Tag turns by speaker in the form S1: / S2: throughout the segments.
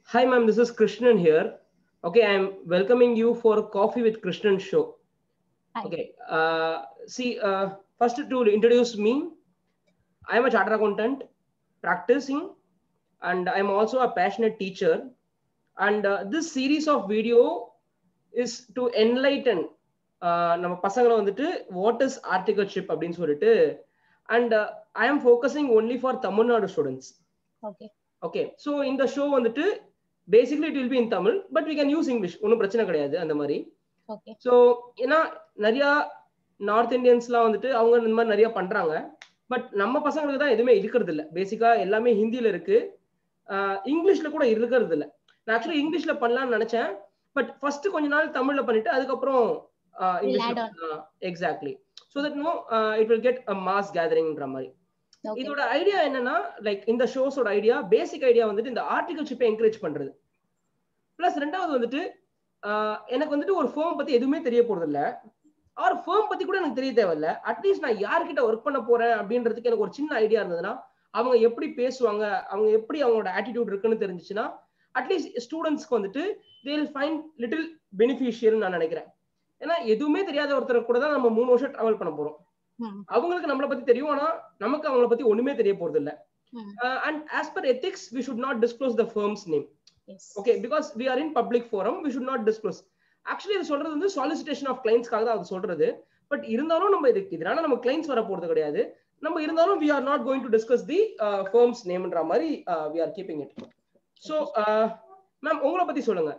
S1: Hi, ma'am. This is Krishnan here. Okay, I'm welcoming you for Coffee with Krishnan show.
S2: Hi.
S1: Okay. Uh, see, uh, first to introduce me, I am a chartered accountant practicing, and I'm also a passionate teacher. And uh, this series of video is to enlighten uh, நம்ம பசங்களை வந்துட்டு what is articleship அப்படின்னு சொல்லிட்டு and I am focusing only for Tamil Nadu students
S2: okay
S1: okay so இந்த show வந்துட்டு basically it will be in Tamil but we can use English ஒன்றும் பிரச்சனை கிடையாது அந்த மாதிரி
S2: ஓகே
S1: ஸோ ஏன்னா நிறையா நார்த் இந்தியன்ஸ்லாம் வந்துட்டு அவங்க இந்த மாதிரி நிறைய பண்றாங்க பட் நம்ம பசங்களுக்கு தான் எதுவுமே இருக்கிறது இல்லை பேசிக்கா எல்லாமே ஹிந்தியில இருக்கு ஆஹ் இங்கிலீஷ்ல கூட இருக்கிறது இல்லை நான் ஆக்சுவலி இங்கிலீஷ்ல பண்ணலாம்னு நினைச்சேன் பட் ஃபர்ஸ்ட் கொஞ்ச நாள் தமிழ்ல பண்ணிட்டு அதுக்கப்புறம்
S2: add
S1: exactly so that no it will get a mass கேதரிங்ன்ற மாதிரி
S2: ஓகே
S1: இதோட ஐடியா என்னன்னா லைக் இந்த ஷோஸோட ஐடியா பேசிக் ஐடியா வந்துட்டு இந்த ஆர்டிகல்ஷிப்பை என்கரேஜ் பண்றது பிளஸ் ரெண்டாவது வந்துட்டு ஆஹ் எனக்கு வந்துட்டு ஒரு ஃபேம் பத்தி எதுவுமே தெரிய போறது இல்ல ஆர் ஃபேம் பத்தி கூட எனக்கு தெரிய தேவையில்ல அட்லீஸ்ட் நான் யார்கிட்ட ஒர்க் பண்ண போறேன் அப்படின்றதுக்கு எனக்கு ஒரு சின்ன ஐடியா இருந்ததுன்னா அவங்க எப்படி பேசுவாங்க அவங்க எப்படி அவங்களோட ஆட்டிடியூட் இருக்குன்னு தெரிஞ்சுச்சுன்னா அட்லீஸ்ட் ஸ்டூடெண்ட்ஸ்க்கு வந்துட்டு they will find little beneficial நான் நினைக்கிறேன் ஏன்னா எதுவுமே தெரியாத ஒருத்தர் கூட தான் நம்ம மூணு வருஷம் டிராவல் பண்ண போறோம்
S2: ம்
S1: அவங்களுக்கு நம்மளை பத்தி தெரியும் ஆனா நமக்கு அவங்கள பத்தி ஒண்ணுமே தெரிய போறது இல்ல
S2: hmm
S1: and as per ethics we should not disclose the firms name
S2: yes
S1: okay because we are in public forum we should not disclose actually இது சொல்றது வந்து சாலிசிட்டேஷன் ஆஃப் கிளைண்ட்ஸ்க்காக தான் அது சொல்றது பட் இருந்தாலும் நம்ம இதுக்கு இதனால நம்ம கிளைண்ட்ஸ் வர போறது கிடையாது நம்ம இருந்தாலும் we are not going to discuss the firms நேம்ன்ற மாதிரி we are keeping it so ma'am உங்களை பத்தி சொல்லுங்க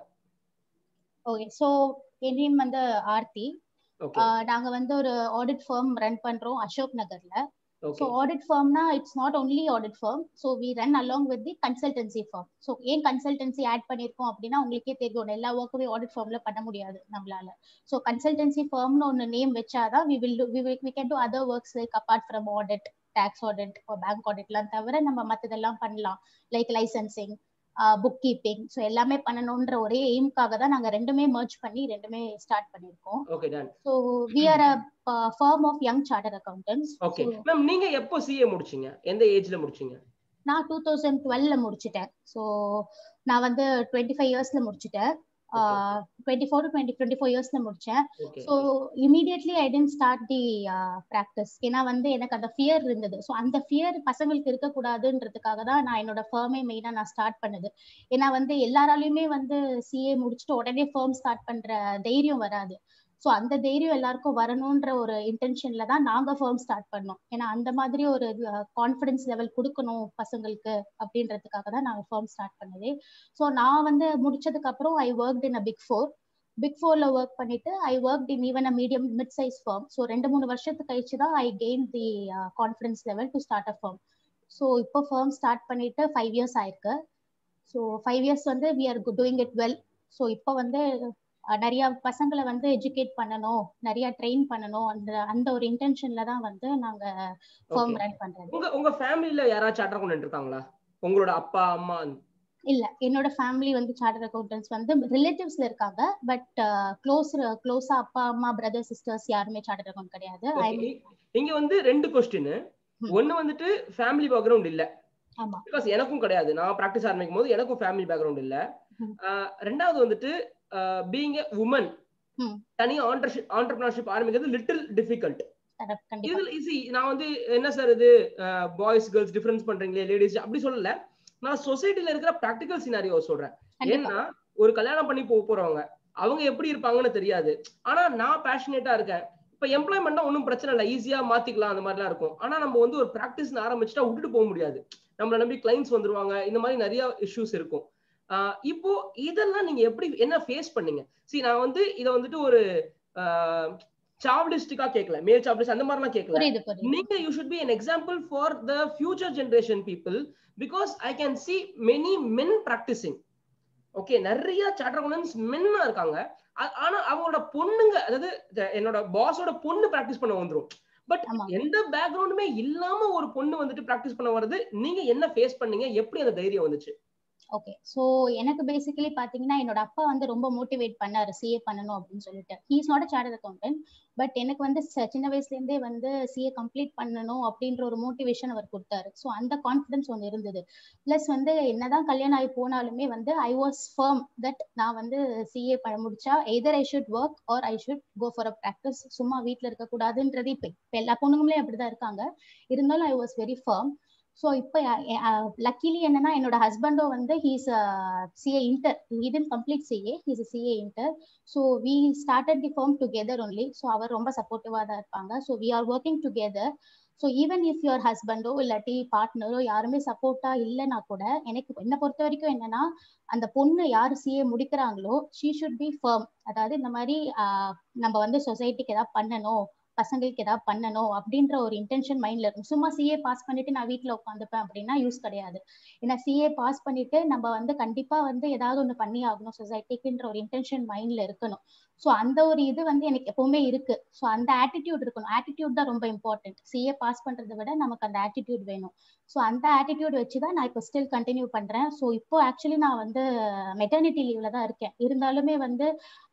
S2: ஓகே ஸோ என் நேம் வந்து ஆர்த்தி
S1: ஓகே
S2: ஆஹ் நாங்க வந்து ஒரு ஆடிட் ஃபர்ம் ரன் பண்றோம் அசோக் நகர்ல ஸோ
S1: ஓகே
S2: ஆடிட் ஃபர்ம்னா it's not only audit firm so we run along with the consultancy firm so ஏன் கன்சல்டன்சி ஆட் பண்ணியிருக்கோம் அப்படின்னா உங்களுக்கே தெரியும் எல்லா ஒர்க்குமே ஆடிட் ஃபர்ம்ல பண்ண முடியாது நம்மளால ஸோ கன்சல்டன்சி ஃபர்ம்னு ஒன்று நேம் வச்சாதான் we will we can do other works like apart from audit tax audit bank ஆடிட்லாம் தவிர நம்ம மற்றதெல்லாம் பண்ணலாம் like licensing book keeping so எல்லாமே பண்ணணுன்ற ஒரே எய்ம்காக தான் நாங்கள் ரெண்டுமே மர்ஜ் பண்ணி ரெண்டுமே ஸ்டார்ட் பண்ணியிருக்கோம்
S1: okay done
S2: so we are a firm of young chartered accountants
S1: okay ma'am நீங்க எப்போ சிஏ முடிச்சீங்க எந்த ஏஜ்ல முடிச்சீங்க
S2: நான் டூ தௌசண்ட் டுவெல்ல முடிச்சிட்டேன் ஸோ நான் வந்து டுவெண்ட்டி ஃபைவ் இயர்ஸ்ல முடிச்சிட்டேன் twenty four to twenty twenty four இயர்ஸ்ல முடிச்சேன்
S1: okay
S2: so immediately I tend start the practice ஏன்னா வந்து எனக்கு அந்த ஃபியர் இருந்தது ஸோ அந்த ஃபியர் பசங்களுக்கு இருக்கக்கூடாதுன்றதுக்காக தான் நான் என்னோட ஃபர்மே மெயினாக நான் ஸ்டார்ட் பண்ணது ஏன்னா வந்து எல்லாராலையுமே வந்து சிஏ முடிச்சுட்டு உடனே ஃபர்ம் ஸ்டார்ட் பண்ற தைரியம் வராது ஸோ அந்த தைரியம் எல்லாருக்கும் வரணுன்ற ஒரு இன்டென்ஷன்ல தான் நாங்கள் ஃபர்ம் ஸ்டார்ட் பண்ணோம் ஏன்னா அந்த மாதிரி ஒரு கான்ஃபிடன்ஸ் லெவல் கொடுக்கணும் பசங்களுக்கு அப்படின்றதுக்காக தான் நாங்கள் ஃபர்ம் ஸ்டார்ட் பண்ணதே ஸோ நான் வந்து முடிச்சதுக்கு அப்புறம் I work in a big four big ஃபோர்ல ஒர்க் பண்ணிட்டு I work in even a medium mid size firm so ரெண்டு மூணு வருஷத்துக்கு கழிச்சு தான் I gain the confidence level to start a firm so இப்போ ஃபார்ம் ஸ்டார்ட் பண்ணிட்டு ஃபைவ் இயர்ஸ் ஆயிருக்கு ஸோ ஃபைவ் இயர்ஸ் வந்து we are doing it well so இப்போ வந்து அஹ், நிறைய பசங்களை வந்து எஜுகேட் பண்ணணும் நிறைய ட்ரெயின் பண்ணணும் அந்த அந்த ஒரு இன்டென்ஷன்ல தான் வந்து நாங்க ஃபார்ம்
S1: Okay.
S2: ரன் பண்றது
S1: உங்க உங்க ஃபேமிலில யாராச்சும் சார்ட்டர் அக்கௌண்ட் இருக்காங்களா உங்களோட அப்பா அம்மா
S2: இல்ல என்னோட ஃபேமிலி வந்து சார்ட்டர் அக்கௌண்டன்ஸ் வந்து ரிலேட்டிவ்ஸ்ல இருக்காங்க பட் க்ளோஸ் க்ளோஸா அப்பா அம்மா பிரதர் சிஸ்டர்ஸ் யாருமே சார்ட்டர் அக்கௌண்ட் கிடையாது ஐ
S1: Okay. இங்க வந்து ரெண்டு கொஸ்டின்
S2: ம்.
S1: ஒண்ணு வந்துட்டு ஃபேமிலி பேக்ரவுண்ட் இல்ல
S2: ஆமா
S1: பிகாஸ் எனக்கும் கிடையாது நான் பிராக்டிஸ் ஆரம்பிக்கும் போது எனக்கும் ஃபேமிலி பேக்ரவுண்ட் இல்ல
S2: ம்.
S1: ஆஹ் ரெண்டாவது வந்துட்டு பீயிங் எ உமன்
S2: ம்.
S1: தனியா ஆண்டர்ஷிப் ஆண்டர்பிரினர்ஷிப் ஆரம்பிக்கிறது லிட்டில் டிஃபிகல்ட்
S2: correct, கண்டிப்பா
S1: இதுல ஈஸி நான் வந்து என்ன சார் இது பாய்ஸ் கேர்ள்ஸ் டிஃபரன்ஸ் பண்றீங்களே லேடிஸ் அப்படி சொல்லல நான் சொசைட்டில இருக்கிற ப்ராக்டிக்கல் சினாரியோ சொல்றேன்
S2: கண்டிப்பா
S1: ஏன்னா ஒரு கல்யாணம் பண்ணி போக போறவங்க அவங்க எப்படி இருப்பாங்கன்னு தெரியாது ஆனா நான் பேஷனேட்டா இருக்கேன் இப்ப எம்ப்ளாய்மெண்ட்னா ஒன்றும் பிரச்சனை இல்லை ஈஸியா மாத்திக்கலாம் அந்த மாதிரிலாம் இருக்கும் ஆனா நம்ம வந்து ஒரு ப்ராக்டிஸ் ஆரம்பிச்சுட்டா விட்டுட்டு போக முடியாது நம்மள நம்பி கிளைண்ட்ஸ் வந்துருவாங்க இந்த மாதிரி நிறைய இஷ்யூஸ் இருக்கும் ஆஹ் இப்போ இதெல்லாம் நீங்க எப்படி என்ன ஃபேஸ் பண்ணீங்க see நான் வந்து இதை வந்துட்டு ஒரு சாவ்லிஸ்டிக்கா கேட்கல மேல் சாவ்லிஸ்ட் அந்த மாதிரிலாம் கேட்கல
S2: புரியுது புரியுது
S1: நீங்க you should be an example for the future generation people because I can see many men practicing okay நிறைய சார்ட்டர் அக்கௌண்டன்ஸ் மென்னா இருக்காங்க ஆ- ஆனா அவங்களோட பொண்ணுங்க அதாவது the- என்னோட பாஸோட பொண்ணு ப்ராக்டிஸ் பண்ண வந்துரும் பட்
S2: ஆமா.
S1: எந்த பேக்ரவுண்டுமே இல்லாம ஒரு பொண்ணு வந்துட்டு ப்ராக்டிஸ் பண்ண வருது நீங்க என்ன ஃபேஸ் பண்ணீங்க எப்படி அந்த தைரியம் வந்துச்சு
S2: ஓகே ஸோ எனக்கு பேசிக்கலி பார்த்தீங்கன்னா என்னோட அப்பா வந்து ரொம்ப மோட்டிவேட் பண்ணாரு சிஏ பண்ணணும் அப்படின்னு சொல்லிட்டு he's not a chart accountant but எனக்கு வந்து சின்ன வயசுலேருந்தே வந்து சிஏ கம்ப்ளீட் பண்ணணும் அப்படின்ற ஒரு மோட்டிவேஷன் அவர் கொடுத்தாரு ஸோ அந்த கான்ஃபிடன்ஸ் ஒன்று இருந்தது ப்ளஸ் வந்து என்னதான் கல்யாணம் ஆகி போனாலுமே வந்து ஐ வாஸ் ஃபர்ம் தட் நான் வந்து சிஏ பண்ண முடிச்சா either I should work or I should go for a practice சும்மா வீட்டில் இருக்கக்கூடாதுன்றது இப்போ இப்போ எல்லா பொண்ணுங்களே அப்படிதான் இருக்காங்க இருந்தாலும் I was very firm so இப்போ லக்கிலி என்னன்னா என்னோட ஹஸ்பண்டோ வந்து he's CA inter he didn't complete CA he's CA inter so we started the firm together only so அவர் ரொம்ப சப்போர்ட்டிவாக தான் இருப்பாங்க so we are working together so even if your ஹஸ்பண்டோ இல்லாட்டி பார்ட்னரோ யாருமே சப்போர்ட்டா இல்லைன்னா கூட எனக்கு என்னை பொறுத்த வரைக்கும் என்னன்னா அந்த பொண்ணு யார் சிஏ முடிக்கிறாங்களோ ஷீ ஷுட் பி ஃபர்ம் அதாவது இந்த மாதிரி நம்ம வந்து சொசைட்டிக்கு ஏதாவது பண்ணணும் பசங்களுக்கு ஏதாவது பண்ணணும் அப்படின்ற ஒரு இன்டென்ஷன் மைண்ட்ல இருக்கும் சும்மா சிஏ பாஸ் பண்ணிட்டு நான் வீட்டுல உட்காந்துப்பேன் அப்படின்னா யூஸ் கிடையாது ஏன்னா சிஏ பாஸ் பண்ணிட்டு நம்ம வந்து கண்டிப்பா வந்து ஏதாவது ஒண்ணு பண்ணி ஆகணும் சொசைட்டிக்குன்ற ஒரு இன்டென்ஷன் மைண்ட்ல இருக்கணும் ஸோ அந்த ஒரு இது வந்து எனக்கு எப்பவுமே இருக்கு ஸோ அந்த ஆட்டிடியூட் இருக்கணும் ஆட்டிடியூட் தான் ரொம்ப இம்பார்ட்டன்ட் சிஏ பாஸ் பண்றதை விட நமக்கு அந்த ஆட்டிடியூட் வேணும் ஸோ அந்த ஆட்டிடியூட் வச்சு தான் நான் இப்போ ஸ்டில் கண்டினியூ பண்றேன் ஸோ இப்போ ஆக்சுவலி நான் வந்து மெட்டர்னிட்டி லீவ்ல தான் இருக்கேன் இருந்தாலுமே வந்து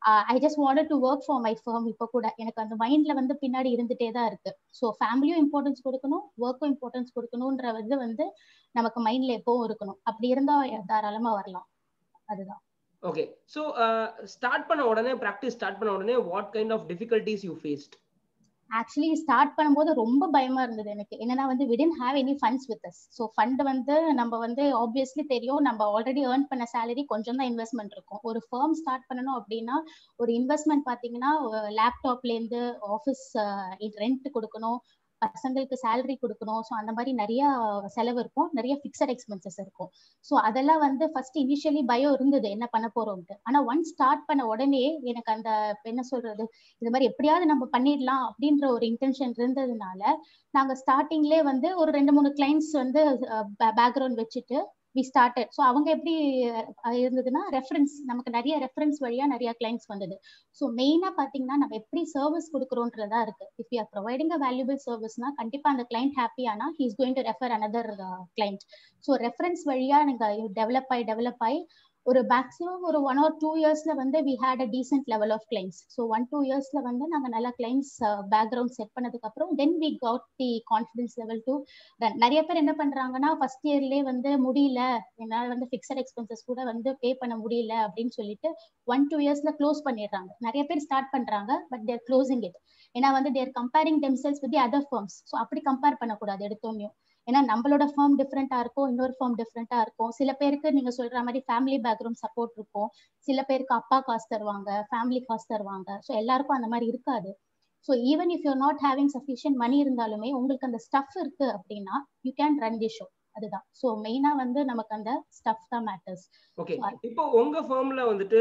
S2: I just wanted to work for my firm இப்போ கூட எனக்கு அந்த மைண்ட்ல வந்து பின்னாடி இருந்துட்டே தான் இருக்கு ஸோ ஃபேமிலியும் இம்பார்ட்டன்ஸ் கொடுக்கணும் ஒர்க்கும் இம்பார்ட்டன்ஸ் கொடுக்கணுன்ற வந்து வந்து நமக்கு மைண்ட்ல எப்பவும் இருக்கணும் அப்படி இருந்தா தாராளமா வரலாம் அதுதான்
S1: ஓகே ஸோ ஸ்டார்ட் பண்ண உடனே ப்ராக்டிஸ் ஸ்டார்ட் பண்ண உடனே what kind of difficulties you faced
S2: actually start பண்ணும்போது ரொம்ப பயமா இருந்தது எனக்கு என்னன்னா வந்து we didn't have any funds with us so fund வந்து நம்ம வந்து ஆப்வியஸ்லி தெரியும் நம்ம ஆல்ரெடி ஏர்ன் பண்ண சேலரி கொஞ்சம் தான் இன்வெஸ்ட்மெண்ட் இருக்கும் ஒரு ஃபர்ம் ஸ்டார்ட் பண்ணணும் அப்படின்னா ஒரு இன்வெஸ்ட்மெண்ட் பார்த்தீங்கன்னா லேப்டாப்லேருந்து ஆஃபீஸ் ரெண்ட் கொடுக்கணும் பசங்களுக்கு சேலரி கொடுக்கணும் ஸோ அந்த மாதிரி நிறைய செலவு இருக்கும் நிறைய ஃபிக்ஸட் எக்ஸ்பென்சஸ் இருக்கும் ஸோ அதெல்லாம் வந்து ஃபர்ஸ்ட் இனிஷியலி பயம் இருந்தது என்ன பண்ண போறோம்ட்டு ஆனா ஒன் ஸ்டார்ட் பண்ண உடனே எனக்கு அந்த என்ன சொல்றது இது மாதிரி எப்படியாவது நம்ம பண்ணிடலாம் அப்படின்ற ஒரு இன்டென்ஷன் இருந்ததுனால நாங்க ஸ்டார்டிங்லேயே வந்து ஒரு ரெண்டு மூணு கிளைண்ட்ஸ் வந்து பேக்ரவுண்ட் வச்சுட்டு வி ஸ்டார்டட் ஸோ அவங்க எப்படி இருந்ததுன்னா ரெஃபரன்ஸ் நமக்கு நிறைய ரெஃபரன்ஸ் வழியா நிறைய கிளைண்ட்ஸ் வந்தது ஸோ மெயினா பாத்தீங்கன்னா நம்ம எப்படி சர்வீஸ் கொடுக்குறோன்றதா இருக்கு if you are providing a valuable சர்வீஸ்னா கண்டிப்பா அந்த கிளைண்ட் ஹாப்பி ஆனா he is going to refer another client so reference வழியா நீங்க டெவலப் ஆகி டெவலப் ஆகி ஒரு மேக்ஸிமம் ஒரு ஒன் ஆர் டூ இயர்ஸ்ல வந்து we had a decent level of clients so one two இயர்ஸ்ல வந்து நாங்கள் நல்லா கிளைண்ட்ஸ் பேக்ரவுண்ட் செட் பண்ணதுக்கு அப்புறம் then we got the confidence level to run நிறைய பேர் என்ன பண்றாங்கன்னா ஃபர்ஸ்ட் இயர்லேயே வந்து முடியல என்னால் வந்து ஃபிக்ஸட் எக்ஸ்பென்சஸ் கூட வந்து பே பண்ண முடியல அப்படின்னு சொல்லிட்டு ஒன் டூ இயர்ஸ்ல க்ளோஸ் பண்ணிடுறாங்க நிறைய பேர் ஸ்டார்ட் பண்றாங்க பட் தேர் க்ளோசிங் இட் ஏன்னா வந்து they're comparing themselves with other firms so அப்படி கம்பேர் பண்ணக்கூடாது எடுத்தோன்னையும் ஏன்னா நம்மளோட ஃபார்ம் டிஃப்ரெண்டா இருக்கும் இன்னொரு ஃபார்ம் டிஃப்ரெண்டா இருக்கும் சில பேருக்கு நீங்க சொல்ற மாதிரி ஃபேமிலி பேக்ரவுண்ட் சப்போர்ட் இருக்கும் சில பேருக்கு அப்பா காசு தருவாங்க ஃபேமிலி காசு தருவாங்க ஸோ எல்லாருக்கும் அந்த மாதிரி இருக்காது so even if you're not having sufficient money இருந்தாலுமே உங்களுக்கு அந்த ஸ்டஃப் இருக்கு அப்படின்னா you can run the show அதுதான் ஸோ மெயினா வந்து நமக்கு அந்த ஸ்டஃப் தான் மேட்டர்ஸ்
S1: ஓகே இப்போ உங்க ஃபார்ம்ல வந்துட்டு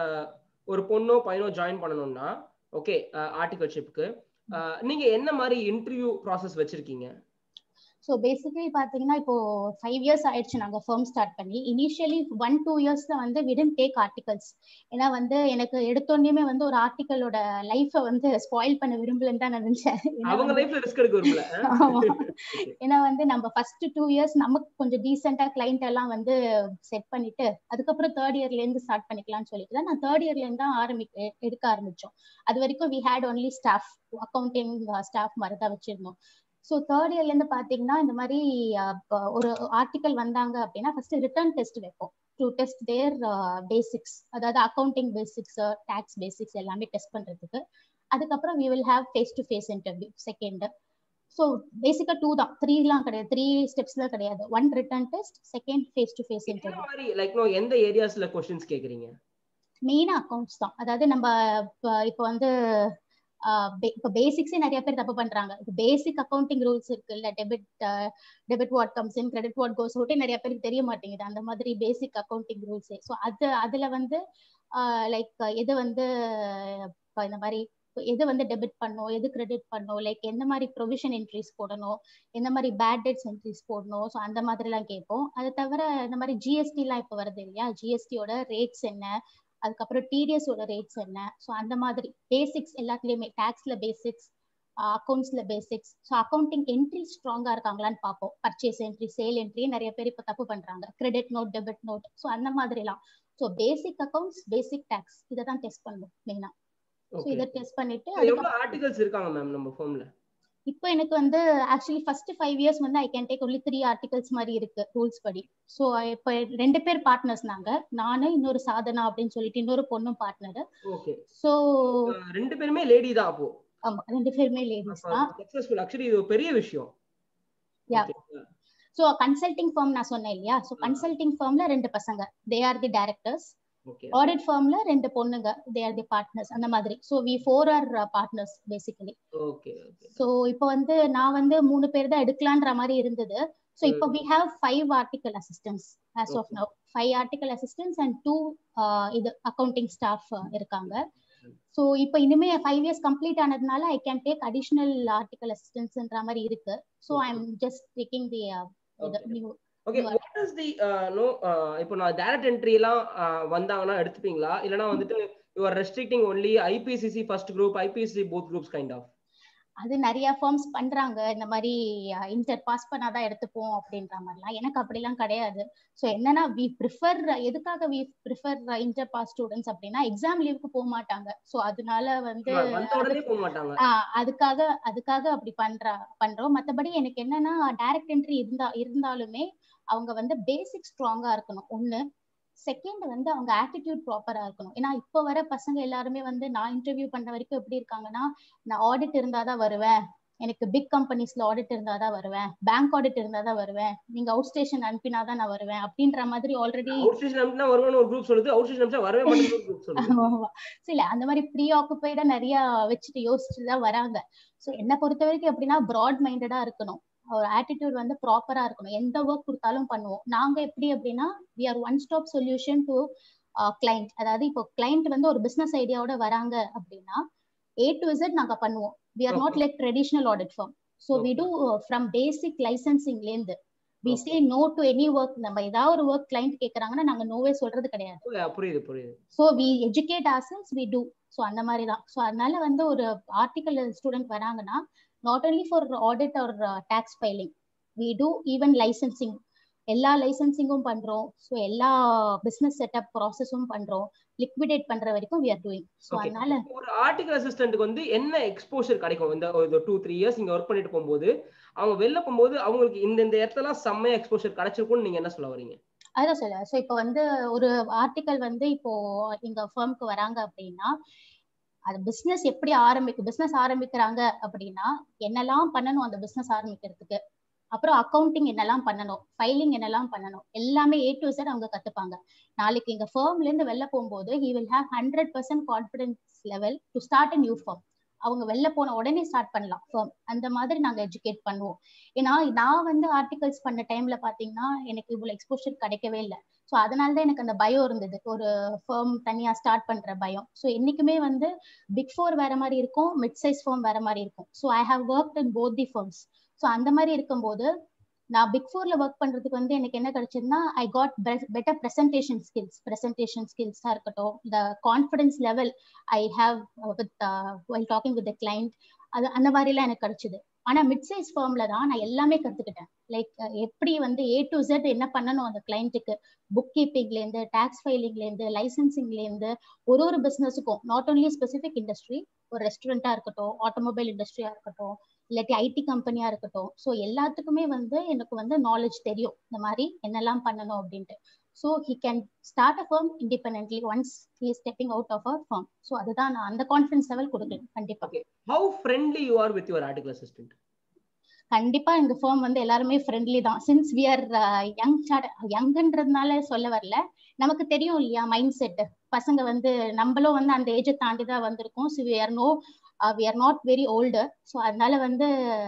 S1: ஒரு பொண்ணோ பையனோ ஜாயின் பண்ணணும்னா ஓகே ஆர்டிகல்ஷிப்க்கு நீங்க என்ன மாதிரி இன்டர்வியூ ப்ராசஸ் வச்சிருக்கீங்க
S2: ஸோ பேசிக்கலி பார்த்தீங்கன்னா இப்போ ஃபைவ் இயர்ஸ் ஆயிடுச்சு நாங்கள் ஃபர்ம் ஸ்டார்ட் பண்ணி இனிஷியலி ஒன் டூ இயர்ஸ்ல வந்து விடன் டேக் ஆர்டிகல்ஸ் ஏன்னா வந்து எனக்கு எடுத்தோடனே வந்து ஒரு ஆர்டிக்கலோட லைஃபை வந்து ஸ்பாயில் பண்ண விரும்பலன்னு தான் நான் நினைச்சேன்
S1: அவங்க லைஃப்ல ரிஸ்க் எடுக்க விரும்பல
S2: ஏன்னா வந்து நம்ம ஃபர்ஸ்ட் டூ இயர்ஸ் நமக்கு கொஞ்சம் டீசெண்டா கிளைண்ட் எல்லாம் வந்து செட் பண்ணிட்டு அதுக்கப்புறம் தேர்ட் இயர்ல இருந்து ஸ்டார்ட் பண்ணிக்கலாம்னு சொல்லிட்டு தான் நான் தேர்ட் இயர்ல இருந்து தான் ஆரம்பிக்க எடுக்க ஆரம்பிச்சோம் அது வரைக்கும் we had only staff accounting staff மாதிரி தான் வச்சிருந்தோம் ஸோ தேர்ட் இயர்ல இருந்து பாத்தீங்கன்னா இந்த மாதிரி ஒரு ஆர்டிக்கல் வந்தாங்க அப்படின்னா ஃபர்ஸ்ட் ரிட்டர்ன் டெஸ்ட் வைப்போம் டு டெஸ்ட் தேர் பேசிக்ஸ் அதாவது அக்கௌண்டிங் பேசிக்ஸ் டேக்ஸ் பேசிக்ஸ் எல்லாமே டெஸ்ட் பண்றதுக்கு அதுக்கப்புறம் we will have face to face interview second so பேசிக்கா டூ தான் த்ரீலாம் கிடையாது த்ரீ ஸ்டெப்ஸ்ல கிடையாது one written test second face to face interview
S1: like no எந்த ஏரியாஸ்ல கொஸ்டின்ஸ் கேக்குறீங்க
S2: மெயினா அக்கௌண்ட்ஸ் தான் அதாவது நம்ம இப்போ வந்து இப்போ பேசிக்ஸே நிறைய பேர் தப்பு பண்றாங்க இப்போ பேசிக் அக்கௌண்டிங் ரூல்ஸ் இருக்கு இல்ல debit debit what comes in credit what goes out நிறைய பேருக்கு தெரிய மாட்டேங்குது அந்த மாதிரி பேசிக் அக்கௌண்டிங் ரூல்ஸே ஸோ அது அதுல வந்து லைக் எது வந்து இந்த மாதிரி எது வந்து டெபிட் பண்ணும் எது கிரெடிட் பண்ணும் லைக் எந்த மாதிரி ப்ரொவிஷன் என்ட்ரிஸ் போடணும் எந்த மாதிரி பேட் டெட்ஸ் என்ட்ரிஸ் போடணும் ஸோ அந்த மாதிரிலாம் கேட்போம் அது தவிர இந்த மாதிரி ஜிஎஸ்டிலாம் இப்போ வருது இல்லையா ஜிஎஸ்டியோட ரேட்ஸ் என்ன அதுக்கப்புறம் டிடிஎஸோட ரேட்ஸ் என்ன ஸோ அந்த மாதிரி பேசிக்ஸ் எல்லாத்துலேயுமே டேக்ஸ்ல பேசிக்ஸ் அக்கௌண்ட்ஸ்ல பேசிக்ஸ் ஸோ அக்கௌண்டிங் என்ட்ரி ஸ்ட்ராங்கா இருக்காங்களான்னு பார்ப்போம் பர்ச்சேஸ் என்ட்ரி சேல் என்ட்ரி நிறைய பேர் இப்போ தப்பு பண்றாங்க credit note debit note so அந்த மாதிரிலாம் so basic accounts basic tax இதை தான் டெஸ்ட் பண்ணுவோம் மெயினா ஸோ இதை டெஸ்ட் பண்ணிட்டு
S1: எவ்வளவு ஆர்டிகல்ஸ் இருக்காங்க மேம் நம்ம ஃபார்ம்ல
S2: இப்போ எனக்கு வந்து ஆக்சுவலி ஃபர்ஸ்ட் ஃபைவ் இயர்ஸ் வந்து I can take only three articles மாதிரி இருக்கு ரூல்ஸ் படி ஸோ இப்போ ரெண்டு பேர் பார்ட்னர்ஸ் நாங்க நானு இன்னொரு சாதனா அப்படின்னு சொல்லிட்டு இன்னொரு பொண்ணும் பார்ட்னர்
S1: ஓகே
S2: ஸோ
S1: ரெண்டு பேருமே லேடி தான் அப்போ
S2: ஆமா ரெண்டு பேருமே லேடிஸ் தான்
S1: சக்சஸ்ஃபுல் ஆக்சுவலி இது ஒரு பெரிய விஷயம்
S2: யா ஸோ கன்சல்டிங் ஃபார்ம் நான் சொன்னேன் இல்லையா ஸோ கன்சல்டிங் ஃபார்ம்ல ரெண்டு பசங்க they are the directors audit ஃபார்ம்ல ரெண்டு பொண்ணுங்க தே ஆர் தி பார்ட்னர்ஸ் அந்த மாதிரி so we four are partners basically
S1: okay
S2: so இப்போ வந்து நான் வந்து மூணு பேர் தான் எடுக்கலான்ற மாதிரி இருந்தது ஸோ இப்போ we have five article assistants as of now five article assistants and two இது அக்கௌண்டிங் ஸ்டாஃப் இருக்காங்க ஸோ இப்போ இனிமே ஃபைவ் இயர்ஸ் கம்ப்ளீட் ஆனதுனால I can take additional article அசிஸ்டன்ஸ்ன்ற மாதிரி இருக்கு so I am just taking the new
S1: okay what is the no இப்போ நான் டைரக்ட் என்ட்ரி எல்லாம் வந்தாங்கன்னா எடுத்துப்பீங்களா இல்லனா வந்துட்டு you are restricting only IPCC first group IPCC both groups kind of
S2: அது நிறைய ஃபார்ம்ஸ் பண்றாங்க இந்த மாதிரி இன்டர் பாஸ் பண்ணாதான் எடுத்துப்போம் அப்படின்ற மாதிரிலாம் எனக்கு அப்படிலாம் கிடையாது ஸோ என்னன்னா வி ப்ரிஃபர் எதுக்காக we prefer inter pass students அப்படின்னா எக்ஸாம் லீவுக்கு போக மாட்டாங்க ஸோ அதனால வந்து
S1: போக மாட்டாங்க
S2: அதுக்காக அதுக்காக அப்படி பண்ற பண்றோம் மற்றபடி எனக்கு என்னன்னா டைரக்ட் என்ட்ரி இருந்தா இருந்தாலுமே அவங்க வந்து பேசிக் ஸ்ட்ராங்கா இருக்கணும் ஒண்ணு செகண்ட் வந்து அவங்க ஆட்டிடியூட் ப்ராப்பரா இருக்கணும் ஏன்னா இப்போ வர பசங்க எல்லாருமே வந்து நான் இன்டர்வியூ பண்ண வரைக்கும் எப்படி இருக்காங்கன்னா நான் ஆடிட் இருந்தாதான் வருவேன் எனக்கு பிக் கம்பெனிஸ்ல ஆடிட் இருந்தாதான் வருவேன் பேங்க் ஆடிட் இருந்தாதான் வருவேன் நீங்க அவுட் ஸ்டேஷன் அனுப்பினாதான் நான் வருவேன் அப்படின்ற மாதிரி ஆல்ரெடி
S1: அவுட் ஸ்டேஷன் அனுப்பினா வருவேன் ஒரு குரூப் சொல்லுது அவுட் ஸ்டேஷன் அனுப்பிச்சா வரவே மாட்டேங்குது ஒரு குரூப் சொல்லுது
S2: இல்ல அந்த மாதிரி ப்ரீ ஆக்குபைடா நிறைய வச்சுட்டு யோசிச்சு தான் வராங்க ஸோ என்ன பொறுத்த வரைக்கும் எப்படின்னா ப்ராட் மைண்டடா இருக்கணும் ஒரு ஆட்டிடியூட் வந்து ப்ராப்பரா இருக்கணும் எந்த ஒர்க் கொடுத்தாலும் பண்ணுவோம் நாங்க எப்படி அப்படின்னா we are one stop solution to client அதாவது இப்போ கிளைண்ட் வந்து ஒரு பிசினஸ் ஐடியாவோட வராங்க அப்படின்னா ஏ டு இசட் நாங்க பண்ணுவோம் we are not like traditional audit firm so we do from basic லைசன்சிங்ல இருந்து we say no to any work நம்ம ஏதாவது ஒரு ஒர்க் கிளைண்ட் கேக்குறாங்கன்னா நாங்க நோவே சொல்றது கிடையாது
S1: புரியுது புரியுது
S2: so we educate ourselves we do so அந்த மாதிரி தான் ஸோ அதனால வந்து ஒரு ஆர்டிக்கல் ஸ்டூடெண்ட் வராங்கன்னா not only for audit or tax filing we do even licensing எல்லா லைசன்சிங்கும் பண்றோம் ஸோ எல்லா பிசினஸ் செட்டப் ப்ராசஸும் பண்றோம் லிக்விடேட் பண்ற வரைக்கும் வி ஆர் டூயிங் ஸோ அதனால
S1: ஒரு ஆர்டிகல் அசிஸ்டன்ட்க்கு வந்து என்ன எக்ஸ்போஷர் கிடைக்கும் இந்த ஒரு டூ த்ரீ இயர்ஸ் இங்க ஒர்க் பண்ணிட்டு போகும்போது அவங்க வெளில போகும்போது அவங்களுக்கு இந்த இந்த இடத்துல செம்மையா எக்ஸ்போஷர் கிடைச்சிருக்கும்னு நீங்க என்ன சொல்ல வரீங்க
S2: அதான் சொல்ல ஸோ இப்போ வந்து ஒரு ஆர்டிக்கல் வந்து இப்போ எங்க ஃபர்முக்கு வராங்க அப்படின்னா அது பிசினஸ் எப்படி ஆரம்பிக்கும் பிசினஸ் ஆரம்பிக்கிறாங்க அப்படின்னா என்னெல்லாம் பண்ணணும் அந்த பிசினஸ் ஆரம்பிக்கிறதுக்கு அப்புறம் அக்கௌண்டிங் என்னெல்லாம் பண்ணணும் ஃபைலிங் என்னெல்லாம் பண்ணணும் எல்லாமே ஏ டு செட் அவங்க கத்துப்பாங்க நாளைக்கு எங்க ஃபேர்ம்ல இருந்து வெளில போகும்போது he will have hundred percent confidence level to start a new firm அவங்க வெளில போன உடனே ஸ்டார்ட் பண்ணலாம் ஃபர்ம் அந்த மாதிரி நாங்க எஜுகேட் பண்ணுவோம் ஏன்னா நான் வந்து ஆர்டிகல்ஸ் பண்ண டைம்ல பாத்தீங்கன்னா எனக்கு இவ்வளவு எக்ஸ்போஷர் கிடைக்கவே இல்லை ஸோ அதனால தான் எனக்கு அந்த பயம் இருந்தது ஒரு ஃபேர்ம் தனியா ஸ்டார்ட் பண்ற பயம் ஸோ என்னைக்குமே வந்து பிக் ஃபோர் வேற மாதிரி இருக்கும் மிட் சைஸ் ஃபேர்ம் வேற மாதிரி இருக்கும் so I have work in both the firms so அந்த மாதிரி இருக்கும்போது நான் பிக் ஃபோர்ல ஒர்க் பண்றதுக்கு வந்து எனக்கு என்ன கிடைச்சதுன்னா I got better presentation skills presentation ஸ்கில்ஸா இருக்கட்டும் இந்த confidence level I have with well talking with client அது அந்த மாதிரிலாம் எனக்கு கிடைச்சது ஆனா மிட் சைஸ் ஃபார்ம்ல தான் நான் எல்லாமே கத்துக்கிட்டேன் லைக் எப்படி வந்து ஏ டு செட் என்ன பண்ணணும் அந்த கிளைண்ட்டுக்கு புக் கீப்பிங்ல இருந்து டாக்ஸ் ஃபைலிங்ல இருந்து லைசன்சிங்ல இருந்து ஒரு ஒரு பிசினஸுக்கும் நாட் ஓன்லி ஸ்பெசிபிக் இண்டஸ்ட்ரி ஒரு ரெஸ்டாரண்டா இருக்கட்டும் ஆட்டோமொபைல் இண்டஸ்ட்ரியா இருக்கட்டும் இல்லாட்டி ஐடி கம்பெனியா இருக்கட்டும் ஸோ எல்லாத்துக்குமே வந்து எனக்கு வந்து நாலேஜ் தெரியும் இந்த மாதிரி என்னெல்லாம் பண்ணணும் அப்படின்ட்டு so he can start a firm independently once he stepping out of our firm so அதுதான் நான் அந்த கான்ஃபிடன்ஸ் லெவல் கொடுக்கணும் கண்டிப்பா
S1: how friendly you are with your article assistant
S2: கண்டிப்பா இந்த ஃபார்ம் வந்து எல்லாருமே ஃப்ரெண்ட்லி தான் சின்ஸ் வி ஆர் யங் யங்ன்றதுனால சொல்ல வரல நமக்கு தெரியும் இல்லையா மைண்ட் செட் பசங்க வந்து நம்மளும் வந்து அந்த ஏஜை தாண்டி தான் வந்திருக்கோம் so we are no we are not very old so அதனால வந்து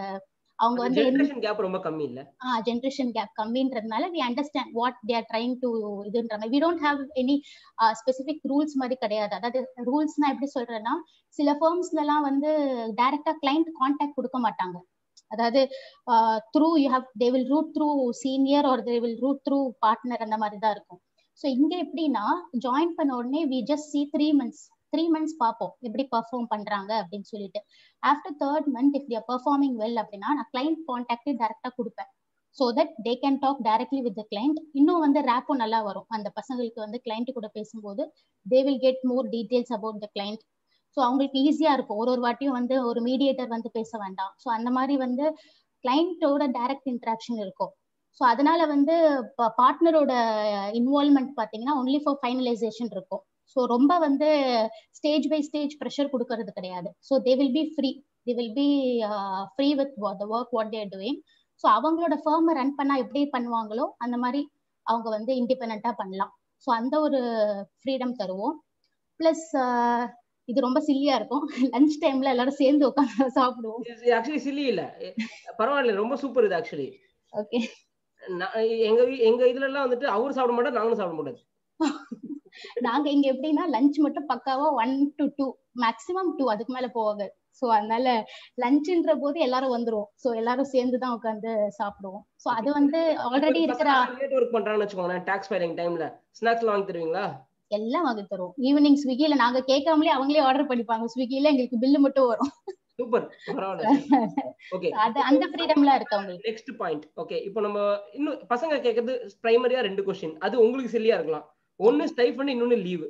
S2: அவங்க வந்து
S1: ஜெனரேஷன் கேப் ரொம்ப கம்மி இல்ல
S2: ஆ ஜெனரேஷன் கேப் கம்மின்றதுனால we understand what they are trying to இதுன்ற மாதிரி we don't have any specific rules மாதிரி கிடையாது அதாவது ரூல்ஸ்னா எப்படி சொல்றேன்னா சில ஃபர்ம்ஸ்ல எல்லாம் வந்து டைரக்டா கிளைண்ட் கான்டாக்ட் கொடுக்க மாட்டாங்க அதாவது through you how they will route through senior or they will route through partner அந்த மாதிரி தான் இருக்கும் ஸோ இங்க எப்படின்னா ஜாயின் பண்ண உடனே we just see three months three months பார்ப்போம் எப்படி பெர்ஃபார்ம் பண்றாங்க அப்படின்னு சொல்லிட்டு after third month if they're performing well அப்படின்னா நான் கிளைண்ட் கான்டாக்ட் டேரக்டா கொடுப்பேன் so that they can talk directly with the client இன்னும் வந்து ரேப்பும் நல்லா வரும் அந்த பசங்களுக்கு வந்து கிளைண்ட் கூட பேசும்போது they will get more details about the client so அவங்களுக்கு ஈஸியா இருக்கும் ஒரு ஒரு வாட்டியும் வந்து ஒரு மீடியேட்டர் வந்து பேச வேண்டாம் ஸோ அந்த மாதிரி வந்து கிளைண்ட்டோட டைரக்ட் இன்ட்ராக்ஷன் இருக்கும் ஸோ அதனால வந்து பார்ட்னரோட இன்வால்மெண்ட் பார்த்தீங்கன்னா ஒன்லி ஃபார் ஃபைனலைசேஷன் இருக்கும் ஸோ ரொம்ப வந்து ஸ்டேஜ் பை ஸ்டேஜ் ப்ரெஷர் கொடுக்கறது கிடையாது so they will be free they will be free with the work what they're doing so அவங்களோட ஃபேர்மை ரன் பண்ணா எப்படி பண்ணுவாங்களோ அந்த மாதிரி அவங்க வந்து இண்டிபெண்டா பண்ணலாம் ஸோ அந்த ஒரு ஃப்ரீடம் தருவோம் ப்ளஸ் இது ரொம்ப சில்லியா இருக்கும் லஞ்ச் டைம்ல எல்லாரும் சேர்ந்து உட்காந்து சாப்பிடுவோம்
S1: ஆக்சுவலி சில்லி இல்ல பரவாயில்ல ரொம்ப சூப்பர் இது ஆக்சுவலி
S2: ஓகே
S1: எங்க எங்க இதுல எல்லாம் வந்துட்டு அவரு சாப்பிட மாட்டோம் நாங்களும் சாப்பிட மாட்டோம்
S2: நாங்க இங்க எப்படின்னா லஞ்ச் மட்டும் பக்காவா one to two maximum two அதுக்கு மேல போவாங்க சோ அதனால லஞ்ச்ன்ற போது எல்லாரும் வந்துருவோம் சோ எல்லாரும் சேர்ந்து தான் உட்காந்து சாப்பிடுவோம் சோ அது வந்து ஆல்ரெடி இருக்கிற
S1: லேட் ஒர்க் பண்றாங்கன்னு வச்சுக்கோங்களேன் டாக்ஸ் ஃபைலிங் டைம்ல ஸ்நாக்ஸ் வாங்கி தருவீங்களா
S2: எல்லாம் வாங்கி தருவோம் ஈவினிங் ஸ்விக்கில நாங்க கேட்காமலே அவங்களே ஆர்டர் பண்ணிப்பாங்க ஸ்விக்கில எங்களுக்கு பில்லு மட்டும் வரும்
S1: சூப்பர் பரவாயில்ல ஓகே
S2: அது அந்த ஃப்ரீடம்லாம் இருக்கு அவங்களுக்கு
S1: நெக்ஸ்ட் பாயிண்ட் ஓகே இப்போ நம்ம இன்னும் பசங்க கேக்குறது பிரைமரியா ரெண்டு கொஸ்டின் அது உங்களுக்கு சில்லியா இருக்கலாம் ஒன்னு ஸ்டைஃபன் இன்னொன்னு லீவு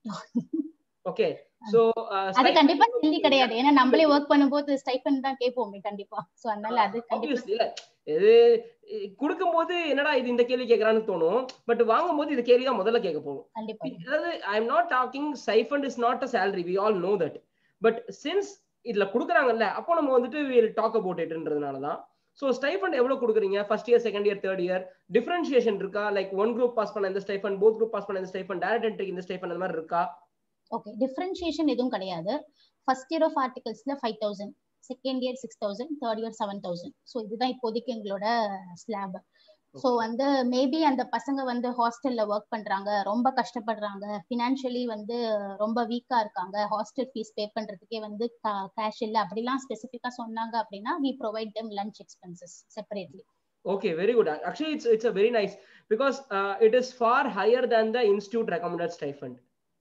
S1: ஓகே சோ
S2: அது கண்டிப்பா சில்லி கிடையாது ஏன்னா நம்மளே ஒர்க் பண்ணும்போது ஸ்டைஃபன் தான் கேட்போமே கண்டிப்பா சோ அதனால அது கண்டிப்பா
S1: இல்ல இது கொடுக்கும்போது என்னடா இது இந்த கேள்வி கேக்குறான்னு தோணும் பட் வாங்கும்போது இது கேள்வி தான் முதல்ல கேட்க போகும்
S2: கண்டிப்பா
S1: அதாவது I am not talking stipend is not a salary we all know that but since இதுல குடுக்குறாங்கல்ல அப்போ நம்ம வந்துட்டு வில் டாக் அபவுட் இட்ன்றதுனால தான் ஸோ ஸ்டைஃபண்ட் எவ்வளவு கொடுக்குறீங்க first year second year third year differentiation இருக்கா லைக் ஒன் குரூப் பாஸ் பண்ண இந்த ஸ்டைஃபன் போத் குரூப் பாஸ் பண்ண இந்த ஸ்டைஃபன் டேரக்ட் என்ட்ரி இந்த ஸ்டைஃபன் அந்த மாதிரி இருக்கா
S2: ஓகே டிஃபரன்ஷியேஷன் எதுவும் கிடையாது ஃபர்ஸ்ட் இயர் ஆஃப் ஆர்டிகல்ஸ்ல five thousand second year six thousand third year seven thousand so இதுதான் இப்போதைக்கு எங்களோட ஸ்லாப் ஸோ வந்து மேபி அந்த பசங்க வந்து ஹாஸ்டல்ல ஒர்க் பண்றாங்க ரொம்ப கஷ்டப்படுறாங்க ஃபினான்ஷியலி வந்து ரொம்ப வீக்கா இருக்காங்க ஹாஸ்டல் ஃபீஸ் பே பண்றதுக்கே வந்து கேஷ் இல்லை அப்படிலாம் ஸ்பெசிஃபிக்கா சொன்னாங்க அப்படின்னா we provide them lunch expenses separately
S1: Okay, very good. Actually, it's it's a very nice because uh, it is far higher than the institute recommended stipend.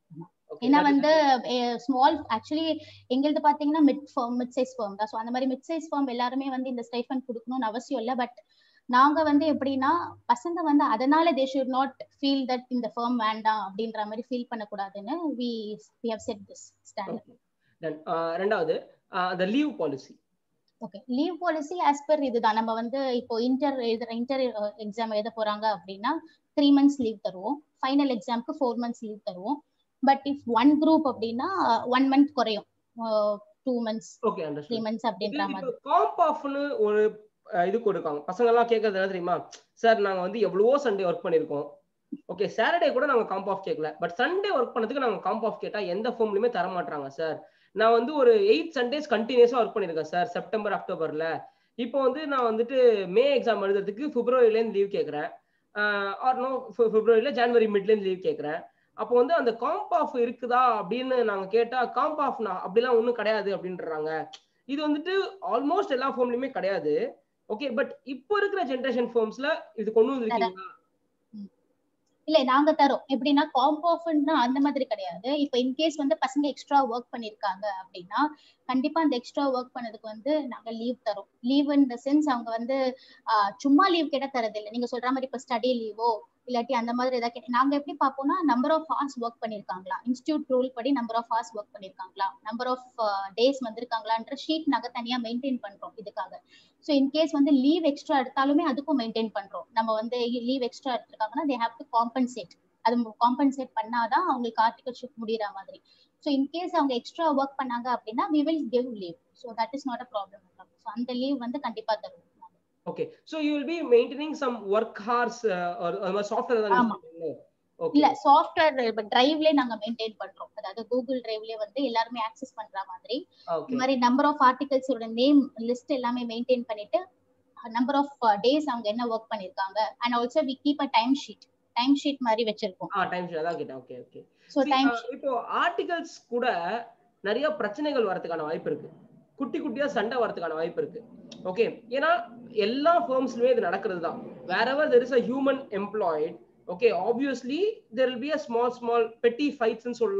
S2: ஏன்னா வந்து ஸ்மால் ஆக்சுவலி எங்களுது பாத்தீங்கன்னா mid firm mid size firm தான் so அந்த மாதிரி mid size form எல்லாருமே வந்து இந்த ஸ்டைஃபன் கொடுக்கணும்னு அவசியம் இல்லை பட் நாங்க வந்து எப்படின்னா பசங்க வந்து அதனால they should not feel that இந்த ஃபார்ம் வேண்டாம் அப்படின்ற மாதிரி ஃபீல் பண்ணக்கூடாதுன்னு we we have set this standard
S1: ரெண்டாவது the leave policy
S2: okay leave policy as per இதுதான் நம்ம வந்து இப்போ இன்டர் எழுதுற இன்டர் எக்ஸாம் எழுத போறாங்க அப்படின்னா த்ரீ மந்த்ஸ் லீவ் தருவோம் ஃபைனல் எக்ஸாம்க்கு ஃபோர் மந்த்ஸ் லீவ் தருவோம் பட் இஃப் ஒன் குரூப் அப்படின்னா ஒன் மந்த் குறையும் two months
S1: okay
S2: three months அப்படின்ற மாதிரி
S1: காம்ப் ஆஃப்னு ஒரு இது கொடுக்காங்க பசங்க எல்லாம் கேட்கறது என்ன தெரியுமா சார் நாங்க வந்து எவ்வளவோ சண்டே ஒர்க் பண்ணிருக்கோம் ஓகே சாட்டர்டே கூட நாங்க காம்ப் ஆஃப் கேட்கல பட் சண்டே ஒர்க் பண்ணதுக்கு நாங்க காம்ப் ஆஃப் கேட்டா எந்த ஃபோம்லயுமே தர மாட்டாங்க சார் நான் வந்து ஒரு எயிட் சண்டேஸ் கண்டினியூஸா ஒர்க் பண்ணிருக்கேன் சார் செப்டம்பர் அக்டோபர்ல இப்போ வந்து நான் வந்துட்டு மே எக்ஸாம் எழுதுறதுக்கு பிப்ரவரிலேருந்து லீவ் கேட்கறேன் ஆர் நோ பிப்ரவரியில ஜனவரி மிட்லேருந்து லீவ் கேட்கறேன் அப்போ வந்து அந்த காம்ப் ஆஃப் இருக்குதா அப்படின்னு நாங்க கேட்டா காம்ப் ஆஃப் அப்படிலாம் ஒன்றும் கிடையாது அப்படின்றாங்க இது வந்துட்டு ஆல்மோஸ்ட் எல்லா ஃபோம்லயுமே கிடையாது ஓகே பட் இப்போ இருக்கிற ஜென்ரேஷன் ஃபோம்ஸ்ல இது கொண்டு வந்திருக்கீங்களா
S2: இல்ல நாங்க தரோம் எப்படின்னா காம்ப் ஆஃப்னா அந்த மாதிரி கிடையாது இப்போ இன்கேஸ் வந்து பசங்க எக்ஸ்ட்ரா ஒர்க் பண்ணிருக்காங்க அப்படின்னா கண்டிப்பா அந்த எக்ஸ்ட்ரா ஒர்க் பண்ணதுக்கு வந்து நாங்க லீவ் தரோம் லீவ் இன் த சென்ஸ் அவங்க வந்து சும்மா லீவ் கேட்ட தரது இல்லை நீங்க சொல்ற மாதிரி இப்ப ஸ்டடி லீவோ இல்லாட்டி அந்த மாதிரி ஏதாவது கேட்டு நாங்க எப்படி பார்ப்போம்னா நம்பர் ஆஃப் ஹார்ஸ் ஒர்க் பண்ணிருக்காங்களா இன்ஸ்டியூட் ரூல் படி நம்பர் ஆஃப் ஹார்ஸ் ஒர்க் பண்ணிருக்காங்களா நம்பர் ஆஃப் டேஸ் வந்திருக்காங்களான்ற ஷீட் நாங்க தனியா மெயின்டைன் பண்றோம் இதுக்காக ஸோ இன்கேஸ் வந்து லீவ் எக்ஸ்ட்ரா எடுத்தாலுமே அதுக்கும் மெயின்டைன் பண்றோம் நம்ம வந்து லீவ் எக்ஸ்ட்ரா எடுத்திருக்காங்கன்னா தே ஹாவ் டு காம்பன்சேட் அது காம்பன்சேட் பண்ணாதான் அவங்களுக்கு ஆர்டிகல்ஷிப் முடிகிற மாதிரி ஸோ இன்கேஸ் அவங்க எக்ஸ்ட்ரா ஒர்க் பண்ணாங்க அப்படின்னா we will give leave so that is not a problem so அந்த லீவ் வந்து கண்டிப்பா தருவோம்
S1: okay so you will be maintaining some work hours ஒரு சாஃப்ட்வேர் தான்
S2: இல்ல சாஃப்ட்வேர் டிரைவ்லயே நாங்க மெயின்டைன் பண்றோம் அதாவது கூகுள் டிரைவ்லயே வந்து எல்லாருமே ஆக்சஸ் பண்ற மாதிரி இந்த மாதிரி நம்பர் ஆஃப் ஆர்டிகல்ஸோட நேம் லிஸ்ட் எல்லாமே மெயின்டைன் பண்ணிட்டு நம்பர் ஆஃப் டேஸ் அவங்க என்ன ஒர்க் பண்ணிருக்காங்க and also we keep a time sheet time sheet மாதிரி வச்சிருக்கோம்
S1: ஆ டைம் ஷீட் அதான் கேட்டேன் ஓகே ஓகே
S2: சோ டைம்
S1: இப்போ ஆர்டிகல்ஸ் கூட நிறைய பிரச்சனைகள் வரதுக்கான வாய்ப்பு இருக்கு குட்டி குட்டியா சண்டை வரதுக்கான வாய்ப்பு இருக்கு ஓகே ஏன்னா எல்லா ஃபர்ம்ஸ்லயுமே இது நடக்கிறது தான் வேற ever there is a human employed okay obviously there will be a small small petty ஃபைட்ஸ்னு சொல்லலாம்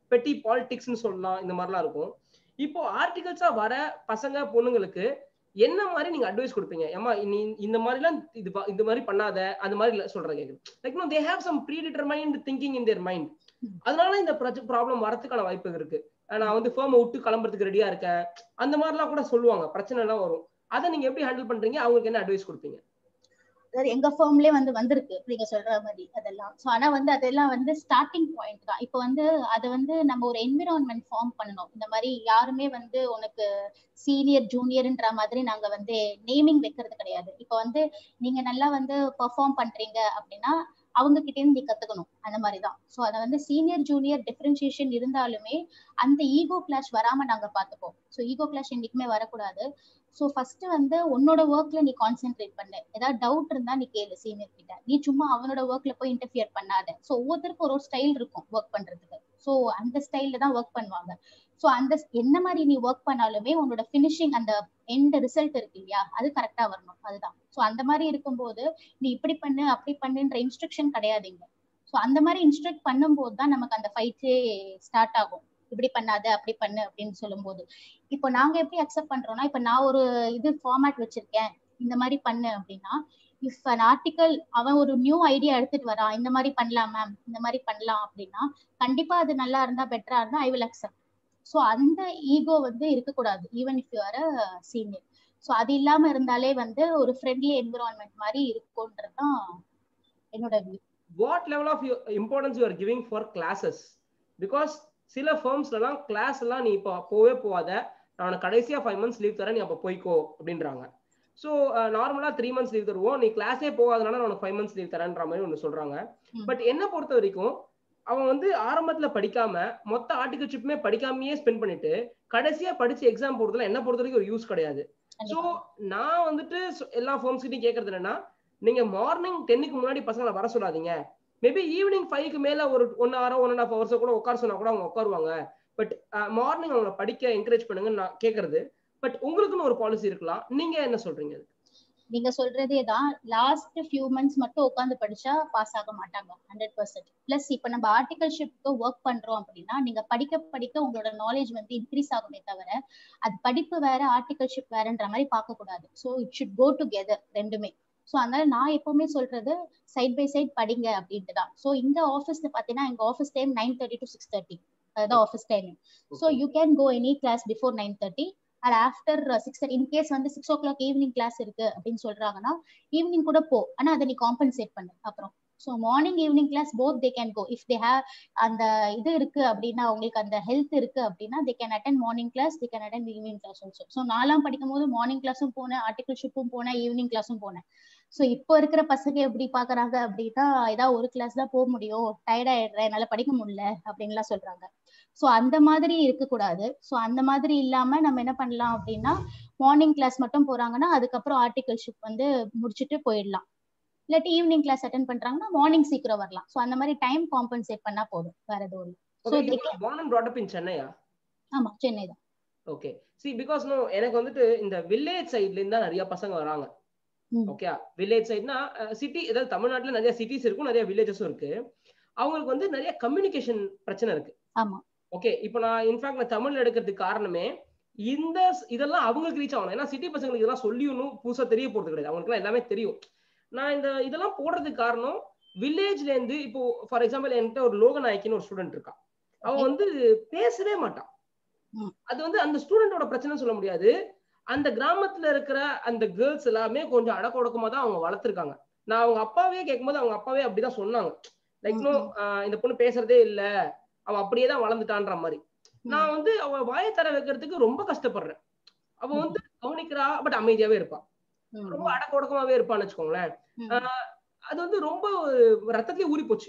S1: பெட்டி பாலிடிக்ஸ்னு சொல்லலாம் இந்த மாதிரிலாம் இருக்கும் இப்போ ஆர்டிகல்ஸா வர பசங்க பொண்ணுங்களுக்கு என்ன மாதிரி நீங்க அட்வைஸ் கொடுப்பீங்க ஏமா நீ இந்த மாதிரிலாம் இது ப- இந்த மாதிரி பண்ணாத அந்த மாதிரி இல்ல சொல்றேன் கேக்குது like no they have some predetermined thinking in their mind அதனால இந்த ப்ராப்ளம் வரதுக்கான வாய்ப்பு இருக்கு அஹ் நான் வந்து ஃபேர்மை விட்டு கிளம்புறதுக்கு ரெடியா இருக்கேன் அந்த மாதிரிலாம் கூட சொல்லுவாங்க பிரச்சனை எல்லாம் வரும் அதை நீங்க எப்படி ஹேண்டில் பண்றீங்க அவங்களுக்கு என்ன அட்வைஸ் கொடுப்பீங்க
S2: அதாவது எங்க ஃபார்ம்லயே வந்து வந்திருக்கு நீங்க சொல்ற மாதிரி அதெல்லாம் சோ ஆனா வந்து அதெல்லாம் வந்து ஸ்டார்டிங் பாயிண்ட் தான் இப்போ வந்து அதை வந்து நம்ம ஒரு என்விரான்மெண்ட் ஃபார்ம் பண்ணணும் இந்த மாதிரி யாருமே வந்து உனக்கு சீனியர் ஜூனியர்ன்ற மாதிரி நாங்க வந்து நேமிங் வைக்கிறது கிடையாது இப்போ வந்து நீங்க நல்லா வந்து பெர்ஃபார்ம் பண்றீங்க அப்படின்னா அவங்க கிட்ட இருந்து நீ கத்துக்கணும் அந்த மாதிரி தான் ஸோ அதை வந்து சீனியர் ஜூனியர் டிஃபரன்சியேஷன் இருந்தாலுமே அந்த ஈகோ கிளாஷ் வராம நாங்க பார்த்துப்போம் ஸோ ஈகோ கிளாஷ் என்னைக்குமே வரக்கூடாது ஸோ ஃபர்ஸ்ட் வந்து உன்னோட ஒர்க்ல நீ கான்சென்ட்ரேட் பண்ணு ஏதாவது டவுட் இருந்தா நீ கேளு சீனியர் கிட்ட நீ சும்மா அவனோட ஒர்க்ல போய் இன்டர்ஃபியர் பண்ணாத ஸோ ஒவ்வொருத்தருக்கும் ஒரு ஒரு ஸ்டைல் இருக்கும் ஒர்க் பண்றதுக்கு ஸோ அந்த ஸ்டைல்ல தான் ஒர்க் பண்ணுவாங்க ஸோ அந்த என்ன மாதிரி நீ ஒர்க் பண்ணாலுமே உன்னோட ஃபினிஷிங் அந்த எண்ட் ரிசல்ட் இருக்கு இல்லையா அது கரெக்டா வரணும் அதுதான் ஸோ அந்த மாதிரி இருக்கும்போது நீ இப்படி பண்ணு அப்படி பண்ணுன்ற இன்ஸ்ட்ரக்ஷன் கிடையாதுங்க ஸோ அந்த மாதிரி இன்ஸ்ட்ரக்ட் பண்ணும்போது தான் நமக்கு அந்த ஃபைட்டே ஸ்டார்ட் ஆகும் இப்படி பண்ணாத அப்படி பண்ணு அப்படின்னு சொல்லும்போது இப்போ நாங்க எப்படி அக்செப்ட் பண்றோம்னா இப்போ நான் ஒரு இது ஃபார்மேட் வச்சிருக்கேன் இந்த மாதிரி பண்ணு அப்படின்னா இஃப் அன் ஆர்டிக்கல் அவன் ஒரு நியூ ஐடியா எடுத்துட்டு வரான் இந்த மாதிரி பண்ணலாம் மேம் இந்த மாதிரி பண்ணலாம் அப்படின்னா கண்டிப்பா அது நல்லா இருந்தா பெட்டரா இருந்தா ஐ வில் அக்செப்ட் ஸோ அந்த ஈகோ வந்து இருக்கக்கூடாது even if you are a senior so அது இல்லாம இருந்தாலே வந்து ஒரு ஃப்ரெண்ட்லி என்விரான்மெண்ட் மாதிரி இருக்கும்ன்றது தான் என்னோட view
S1: what level of importance you are giving for classes because சில ஃபர்ம்ஸ்லாம் கிளாஸ் எல்லாம் நீ இப்போ போவே போகாத நான் உனக்கு கடைசியா ஃபைவ் மந்த்ஸ் லீவ் தரேன் நீ அப்போ போய்க்கோ அப்படின்றாங்க ஸோ நார்மலா த்ரீ மந்த்ஸ் லீவ் தருவோம் நீ கிளாஸே போகாதனால நான் உனக்கு ஃபைவ் மந்த்ஸ் லீவ் தரேன்ற மாதிரி ஒன்று சொல்றாங்க
S2: ம்.
S1: பட் என்ன பொறுத்த வரைக்கும் அவன் வந்து ஆரம்பத்துல படிக்காம மொத்த ஆர்டிகல்ஷிப்புமே படிக்காமயே ஸ்பெண்ட் பண்ணிட்டு கடைசியா படிச்சு எக்ஸாம் போடுறதுல என்ன பொறுத்த வரைக்கும் ஒரு யூஸ் கிடையாது ஸோ நான் வந்துட்டு சொ- எல்லா ஃபோம்ஸ் கிட்டையும் கேட்கறது என்னன்னா நீங்க மார்னிங் டென்னுக்கு முன்னாடி பசங்களை வர சொல்லாதீங்க மேபி ஈவினிங் ஃபைவ்க்கு மேல ஒரு ஒன் ஹவரோ ஒன் அண்ட் ஹாஃப் ஹவர்ஸோ கூட உட்கார சொன்னா கூட அவங்க உட்காருவாங்க பட் மார்னிங் அவங்கள படிக்க என்கரேஜ் பண்ணுங்கன்னு நான் கேட்கறது பட் உங்களுக்குன்னு ஒரு பாலிசி இருக்கலாம் நீங்க என்ன சொல்றீங்க அதுக்கு?
S2: நீங்க சொல்றதே தான் லாஸ்ட் ஃபியூ மந்த்ஸ் மட்டும் உட்காந்து படிச்சா பாஸ் ஆக மாட்டாங்க ஹண்ட்ரட் பர்சன்ட் பிளஸ் இப்ப நம்ம ஆர்டிகல்ஷிப்க்கு ஒர்க் பண்றோம் அப்படின்னா நீங்க படிக்க படிக்க உங்களோட நாலேஜ் வந்து இன்க்ரீஸ் ஆகுமே தவிர அது படிப்பு வேற ஆர்டிகல்ஷிப் வேறன்ற மாதிரி பார்க்க கூடாது so it should go together ரெண்டுமே ஸோ அதனால நான் எப்பவுமே சொல்றது சைட் பை சைட் படிங்க அப்படின்ட்டு தான் ஸோ இந்த ஆஃபீஸ்ல பாத்தீங்கன்னா எங்க office time nine thirty to six thirty அதுதான் office time so you can go any class before nine thirty and after six in case வந்து six o'clock evening class இருக்கு அப்படின்னு சொல்றாங்கன்னா ஈவினிங் கூட போ ஆனா அதை நீ காம்பன்சேட் பண்ணு அப்புறம் so morning evening class both they can go if they have அந்த இது இருக்கு அப்படின்னா உங்களுக்கு அந்த ஹெல்த் இருக்கு அப்படின்னா they can attend morning class they can attend evening class also so நாலாம் படிக்கும் போது மார்னிங் கிளாஸும் போனேன் ஆர்டிகல்ஷிப்பும் போனேன் ஈவினிங் கிளாஸும் போனேன் ஸோ இப்போ இருக்கிற பசங்க எப்படி பாக்குறாங்க அப்படின்னா ஏதாவது ஒரு கிளாஸ் தான் போக முடியும் டயர்ட் ஆயிடுறேன் என்னால படிக்க முடியல அப்படின்லாம் சொல்றாங்க ஸோ அந்த மாதிரி இருக்கக்கூடாது ஸோ அந்த மாதிரி இல்லாம நம்ம என்ன பண்ணலாம் அப்படின்னா மார்னிங் கிளாஸ் மட்டும் போறாங்கன்னா அதுக்கப்புறம் ஆர்டிகல்ஷிப் வந்து முடிச்சுட்டு போயிடலாம் இல்லாட்டி ஈவினிங் கிளாஸ் அட்டன் பண்றாங்கன்னா மார்னிங் சீக்கிரம் வரலாம் ஸோ அந்த மாதிரி டைம் காம்பன்சேட் பண்ணா போதும் வேற எதுவும் இல்லை So, they can-
S1: born and brought up in சென்னையா
S2: ஆமா சென்னை தான்
S1: ஓகே சி பிகாஸ் நோ எனக்கு வந்துட்டு இந்த வில்லேஜ் சைட்ல இருந்தா நிறைய பசங்க வராங்க
S2: ம்.
S1: ஓகே வில்லேஜ் சைட்னா சிட்டி ஏதாவது தமிழ்நாட்டுல நிறைய சிட்டிஸ் இருக்கும் நிறைய வில்லேஜஸும் இருக்கு அவங்களுக்கு வந்து நிறைய கம்யூனிகேஷன் பிரச்சனை இருக்கு
S2: ஆமா
S1: ஓகே இப்போ நான் இன்ஃபேக்ட் நான் தமிழ்ல எடுக்கிறதுக்கு காரணமே இந்த ஸ்- இதெல்லாம் அவங்களுக்கு ரீச் ஆகணும் ஏன்னா சிட்டி பசங்களுக்கு இதெல்லாம் சொல்லியணும் புதுசா தெரிய போறது கிடையாது அவங்களுக்கு எல்லாமே தெரியும் நான் இந்த இதெல்லாம் போடுறதுக்கு காரணம் வில்லேஜ்ல இருந்து இப்போ ஃபார் எக்ஸாம்பிள் என்கிட்ட ஒரு லோகநாயக்கின்னு ஒரு ஸ்டூடெண்ட் இருக்கா அவன்
S2: Okay.
S1: வந்து பேசவே மாட்டான்
S2: ம்.
S1: அது வந்து அந்த ஸ்டூடெண்டோட பிரச்சனை சொல்ல முடியாது அந்த கிராமத்துல இருக்கிற அந்த கேர்ள்ஸ் எல்லாமே கொஞ்சம் அடக்க ஒடுக்கமா தான் அவங்க வளர்த்துருக்காங்க நான் அவங்க அப்பாவே கேட்கும்போது அவங்க அப்பாவே அப்படிதான் சொன்னாங்க லைக் நோ இந்த பொண்ணு பேசுறதே இல்ல அவ அப்படியே தான் வளர்ந்துட்டான்ற மாதிரி நான் வந்து அவ வாயை தர வைக்கிறதுக்கு ரொம்ப கஷ்டப்படுறேன் அவ
S2: ம்.
S1: வந்து கவனிக்கிறா பட் அமைதியாவே இருப்பா
S2: ம்,
S1: ரொம்ப அடக்க ஒடுக்கமாவே இருப்பான்னு வச்சுக்கோங்களேன்
S2: ம்.
S1: அது வந்து ரொம்ப ரத்தத்திலே ஊறி போச்சு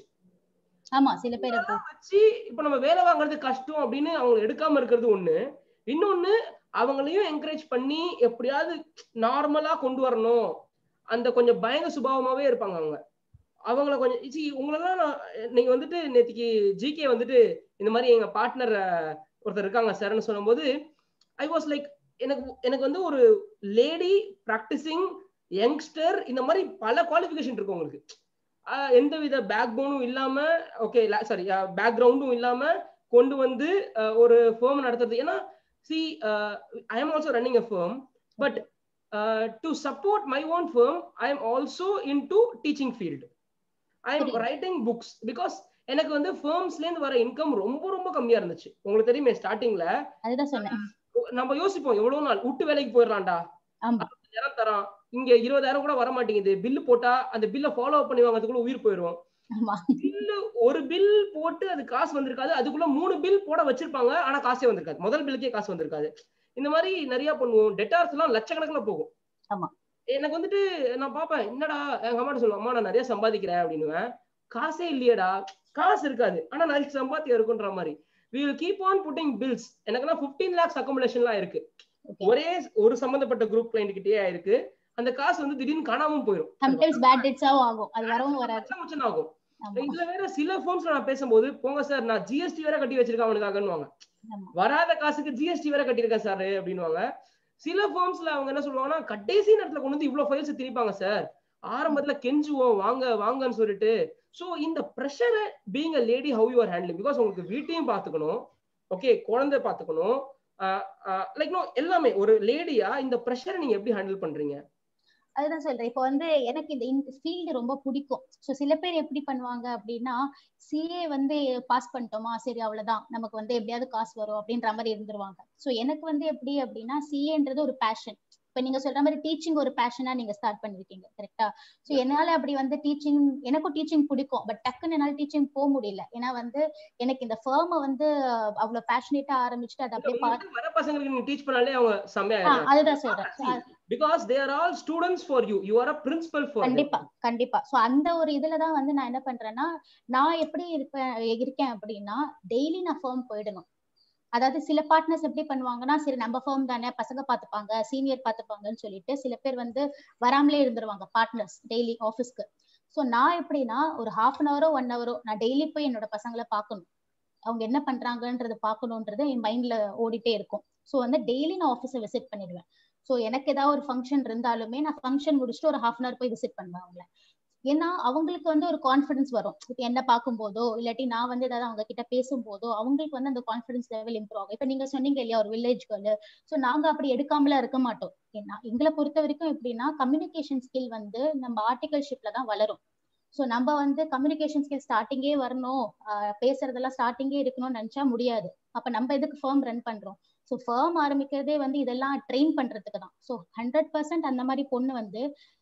S2: ஆமா சில பேர் அப்படி
S1: வச்சு இப்ப நம்ம வேலை வாங்குறது கஷ்டம் அப்படின்னு அவங்க எடுக்காம இருக்கிறது ஒண்ணு இன்னொன்னு அவங்களையும் என்கரேஜ் பண்ணி எப்படியாவது நார்மலா கொண்டு வரணும் அந்த கொஞ்சம் பயங்க சுபாவமாவே இருப்பாங்க அவங்க அவங்கள கொஞ்சம் சி உங்களெல்லாம் நான் நீங்க வந்துட்டு நேத்திக்கு ஜிகே வந்துட்டு இந்த மாதிரி எங்க பார்ட்னர் ஒருத்தர் இருக்காங்க சார்னு சொல்லும்போது ஐ வாஸ் லைக் எனக்கு எனக்கு வந்து ஒரு லேடி ப்ராக்டிசிங் யங்ஸ்டர் இந்த மாதிரி பல குவாலிஃபிகேஷன் இருக்கு உங்களுக்கு ஆஹ் எந்த வித பேக் போனும் இல்லாம ஓகே சாரி பேக்ரவுண்டும் இல்லாம கொண்டு வந்து ஒரு ஃபேம் நடத்துறது ஏன்னா see I am also running a firm but to support my own firm I am also in to teaching field I am writing books because எனக்கு வந்து ஃபேர்ம்ஸ்ல இருந்து வர இன்கம் ரொம்ப ரொம்ப கம்மியா இருந்துச்சு உங்களுக்கு தெரியுமே ஸ்டார்டிங்ல
S2: அதுதான் சொன்னேன்
S1: நம்ம யோசிப்போம் எவ்வளவு நாள் விட்டு வேலைக்கு போயிடலாம்டா ஐம்பதாயிரம் தரான் இங்க இருபதாயிரம் கூட வர மாட்டேங்குது பில்லு போட்டா அந்த பில்ல ஃபாலோ பண்ணி வாங்கிறதுக்குள்ள உயிர் போயிடும் பில்லு ஒரு பில் போட்டு அது காசு வந்திருக்காது அதுக்குள்ள மூணு பில் போட வச்சிருப்பாங்க ஆனா காசே வந்திருக்காது முதல் பில்லுக்கே காசு வந்திருக்காது இந்த மாதிரி நிறைய பண்ணுவோம் டெட்டார்ஸ் எல்லாம் லட்சக்கணக்கில் போகும்
S2: ஆமா
S1: எனக்கு வந்துட்டு நான் பாப்பேன் என்னடா எங்க அம்மாட்ட சொல்லுவேன் அம்மா நான் நிறைய சம்பாதிக்கிறேன் அப்படின்னுவேன் காசே இல்லையடா காசு இருக்காது ஆனா நிறைய சம்பாத்தியம் இருக்குன்ற மாதிரி we will keep on putting bills எனக்குலாம் பிப்டீன் லேக்ஸ் அக்கோமடேஷன்லாம் இருக்கு ஒரே ஒரு சம்பந்தப்பட்ட குரூப் கிளைண்ட் கிட்டே இருக்கு அந்த காசு வந்து திடீர்னு காணாம போயிடும்
S2: சம்டைம்ஸ் பேட் டேட்ஸாவும் ஆகும் அது வரவும் வராது
S1: ஆகும் இதுல வேற சில ஃபோன்ஸ்ல நான் பேசும்போது போங்க சார் நான் ஜிஎஸ்டி வேற கட்டி வச்சிருக்கேன் அவனுக்காகன்னு வராத காசுக்கு ஜிஎஸ்டி வேற கட்டியிருக்கேன் சார் அப்படின்வாங்க சில ஃபார்ம்ஸ்ல அவங்க என்ன சொல்லுவாங்கன்னா கடைசி நேரத்துல கொண்டு வந்து இவ்வளவு ஃபைல்ஸ் திணிப்பாங்க சார் ஆரம்பத்துல கெஞ்சுவோம் வாங்க வாங்கன்னு சொல்லிட்டு சோ இந்த ப்ரெஷரை being a lady how you are handling because உங்களுக்கு வீட்டையும் பாத்துக்கணும் ஓகே குழந்தை பாத்துக்கணும் லைக் நோ எல்லாமே ஒரு லேடியா இந்த ப்ரெஷரை நீங்க எப்படி ஹேண்டில் பண்றீங்க
S2: அதுதான் சொல்றேன் இப்போ வந்து எனக்கு இந்த ஃபீல்டு ரொம்ப பிடிக்கும் ஸோ சில பேர் எப்படி பண்ணுவாங்க அப்படின்னா சிஏ வந்து பாஸ் பண்ணிட்டோமா சரி அவ்வளவுதான் நமக்கு வந்து எப்படியாவது காசு வரும் அப்படின்ற மாதிரி இருந்துருவாங்க ஸோ எனக்கு வந்து எப்படி அப்படின்னா சிஏன்றது ஒரு பேஷன் இப்ப நீங்க சொல்ற மாதிரி டீச்சிங் ஒரு பேஷனா நீங்க ஸ்டார்ட் பண்ணிருக்கீங்க கரெக்டா சோ என்னால அப்படி வந்து டீச்சிங் எனக்கும் டீச்சிங் பிடிக்கும் பட் டக்குன்னு என்னால டீச்சிங் போக முடியல ஏன்னா வந்து எனக்கு இந்த ஃபேர்ம வந்து அவ்வளவு பேஷனேட்டா ஆரம்பிச்சுட்டு அதை அப்படியே
S1: வர பசங்களுக்கு நீங்க டீச் பண்ணாலே அவங்க செம்மையா
S2: அதுதான் சொல்றேன்
S1: because they are all students for you you are a principal for
S2: கண்டிப்பா கண்டிப்பா சோ அந்த ஒரு இதுல தான் வந்து நான் என்ன பண்றேன்னா நான் எப்படி இருப்பேன் இருக்கேன் அப்படின்னா டெய்லி நான் ஃபேர்ம் போயிடணும் அதாவது சில பார்ட்னர்ஸ் எப்படி பண்ணுவாங்கன்னா சரி நம்ம ஃபேர்ம் தானே பசங்க பாத்துப்பாங்க சீனியர் பாத்துப்பாங்கன்னு சொல்லிட்டு சில பேர் வந்து வராமலே இருந்துருவாங்க பார்ட்னர்ஸ் டெய்லி ஆஃபீஸ்க்கு ஸோ நான் எப்படின்னா ஒரு ஹாஃப் அன் ஹவரோ ஒன் ஹவரோ நான் டெய்லி போய் என்னோட பசங்களை பார்க்கணும் அவங்க என்ன பண்றாங்கன்றத பார்க்கணுன்றது என் மைண்ட்ல ஓடிட்டே இருக்கும் ஸோ வந்து டெய்லி நான் ஆஃபீஸை விசிட் பண்ணிடுவேன் ஸோ எனக்கு ஏதாவது ஒரு ஃபங்க்ஷன் இருந்தாலுமே நான் ஃபங்க்ஷன் முடிச்சுட்டு ஒரு ஹாஃப் அன் ஹவர் போய் விசிட் பண்ணுவேன் அவங்கள ஏன்னா அவங்களுக்கு வந்து ஒரு கான்ஃபிடன்ஸ் வரும் இப்போ என்ன பார்க்கும் போதோ இல்லாட்டி நான் வந்து ஏதாவது அவங்க கிட்ட பேசும்போதோ அவங்களுக்கு வந்து அந்த கான்ஃபிடன்ஸ் லெவல் இம்ப்ரூவ் ஆகும் இப்போ நீங்க சொன்னீங்க இல்லையா ஒரு வில்லேஜ் கேர்ள் ஸோ நாங்க அப்படி எடுக்காமல இருக்க மாட்டோம் ஏன்னா எங்களை பொறுத்த வரைக்கும் எப்படின்னா கம்யூனிகேஷன் ஸ்கில் வந்து நம்ம ஆர்டிகல்ஷிப்ல தான் வளரும் ஸோ நம்ம வந்து கம்யூனிகேஷன் ஸ்கில் ஸ்டார்டிங்கே வரணும் பேசுறதெல்லாம் ஸ்டார்டிங்கே இருக்கணும்னு நினைச்சா முடியாது அப்ப நம்ம எதுக்கு ஃபேர்ம் ரன் பண்றோம் ஸோ ஃபேர்ம் ஆரம்பிக்கிறதே வந்து இதெல்லாம் ட்ரெயின் பண்றதுக்கு தான் ஸோ ஹண்ட்ரட் பர்சன்ட் அந்த மாதிரி பொண்ணு வந்து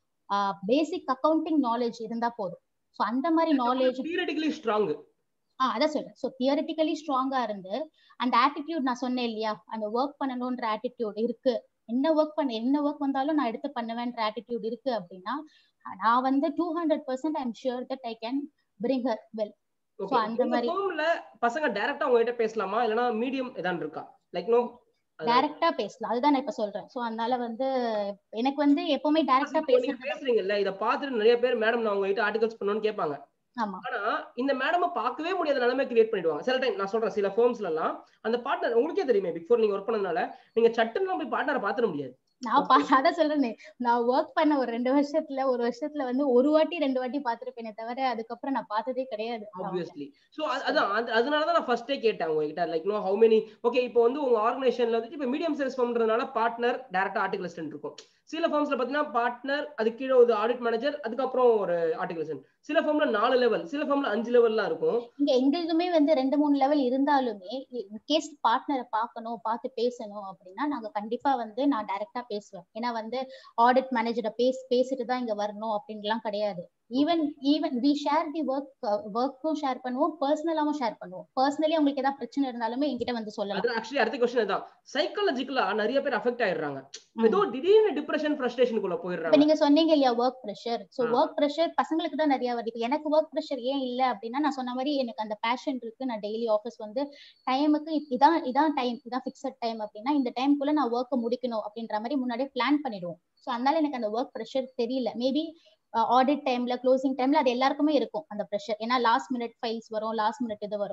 S2: பேசிக் அக்கௌண்டிங் நாலேஜ் இருந்தா போதும் ஸோ அந்த மாதிரி நாலேஜ்
S1: தியரட்டிக்கலி ஸ்ட்ராங்
S2: ஆ அதான் சொல்றேன் ஸோ தியரட்டிக்கலி ஸ்ட்ராங்கா இருந்து அந்த ஆட்டிடியூட் நான் சொன்னேன் இல்லையா அந்த ஒர்க் பண்ணணும்ன்ற ஆட்டிடியூட் இருக்கு என்ன ஒர்க் பண்ண என்ன ஒர்க் வந்தாலும் நான் எடுத்து பண்ணுவேன்ற ஆட்டிடியூட் இருக்கு அப்படின்னா நான் வந்து two hundred percent I'm sure that I can bring her well
S1: so அந்த மாதிரி பசங்க டைரக்டா உங்ககிட்ட பேசலாமா இல்லனா மீடியம் ஏதான் இருக்கா லைக் நோ
S2: டைரக்டா பேசலாம் அதுதான் நான் இப்ப சொல்றேன் சோ அதனால வந்து எனக்கு வந்து எப்பவுமே டைரக்டா பேசுறது
S1: பேசுறீங்கல்ல இத பாத்துட்டு நிறைய பேர் மேடம் நான் உங்ககிட்ட ஆர்டிகல்ஸ் பண்ணணும்னு கேட்பாங்க
S2: ஆமா
S1: ஆனா இந்த மேடம பார்க்கவே முடியாத நிலைமை கிரியேட் பண்ணிடுவாங்க சில டைம் நான் சொல்றேன் சில ஃபோர்ம்ஸ்ல எல்லாம் அந்த பார்ட்னர் உங்களுக்கே தெரியுமே பிக் ஃபோர் நீங்க ஒர்க் பண்ணதுனால நீங்க சட்டுன்னு போய் பார்ட்னரை பாத்துட முடியாது
S2: நான் அதான் சொல்றேனே நான் ஒர்க் பண்ண ஒரு ரெண்டு வருஷத்துல ஒரு வருஷத்துல வந்து ஒரு வாட்டி ரெண்டு வாட்டி பாத்துருப்பேனே தவிர அதுக்கப்புறம் நான் பார்த்ததே கிடையாது
S1: ஆப்வியஸ்லி சோ அதான் அதனாலதான் நான் ஃபர்ஸ்டே கேட்டேன் உங்ககிட்ட like no how many okay இப்போ வந்து உங்க ஆர்கனைசேஷன்ல வந்து இப்போ மீடியம் சைஸ் ஃபர்ம்ன்றதுனால பார்ட்னர் டைரக்டா ஆர்டிகல் அசிஸ்டன்ட் இருக்கும் சில ஃபார்ம்ஸ்ல பாத்தீங்கன்னா பார்ட்னர் அது கீழே ஒரு ஆடிட் மேனேஜர் அதுக்கப்புறம் ஒரு ஆர்டிகல் சில ஃபார்ம்ல நாலு லெவல் சில ஃபார்ம்ல அஞ்சு லெவல்லாம் இருக்கும்
S2: இங்க எங்களுக்குமே வந்து ரெண்டு மூணு லெவல் இருந்தாலுமே கேஸ் பார்ட்னரை பார்க்கணும் பார்த்து பேசணும் அப்படின்னா நாங்க கண்டிப்பா வந்து நான் டைரக்டா பேசுவேன் ஏன்னா வந்து ஆடிட் மேனேஜரை பேசி பேசிட்டு தான் இங்க வரணும் அப்படின்லாம் கிடையாது even even we share the work ஒர்க்கும் ஷேர் பண்ணுவோம் பர்சனலாவும் ஷேர் பண்ணுவோம் பர்சனலி உங்களுக்கு ஏதாவது பிரச்சனை இருந்தாலுமே என்கிட்ட வந்து சொல்லலாம்
S1: ஆக்சுவலி அடுத்த கொஸ்டின் தான் சைக்காலஜிக்கலா நிறைய பேர் அஃபெக்ட் ஆயிடுறாங்க ஏதோ திடீர்னு டிப்ரெஷன் ஃப்ரஸ்ட்ரேஷனுக்குள்ள போயிடுறாங்க
S2: நீங்க சொன்னீங்க இல்லையா work pressure so work pressure பசங்களுக்கு தான் நிறைய வருது எனக்கு ஒர்க் ப்ரெஷர் ஏன் இல்ல அப்படின்னா நான் சொன்ன மாதிரி எனக்கு அந்த பேஷன் இருக்கு நான் டெய்லி ஆஃபீஸ் வந்து டைமுக்கு இதான் இதான் டைம் இதான் ஃபிக்ஸட் டைம் அப்படின்னா இந்த டைம்குள்ள நான் ஒர்க்கை முடிக்கணும் அப்படின்ற மாதிரி முன்னாடியே பிளான் பண்ணிடுவோம் ஸோ அதனால எனக்கு அந்த ஒர்க் ப்ரெஷர் தெரியல மேபி ஆடிட் டைம்ல க்ளோசிங் டைம்ல அது எல்லாருக்குமே இருக்கும் அந்த ப்ரெஷர் ஏன்னா லாஸ்ட் மினிட் ஃபைல்ஸ் வரும் லாஸ்ட் மினிட் இது வரும்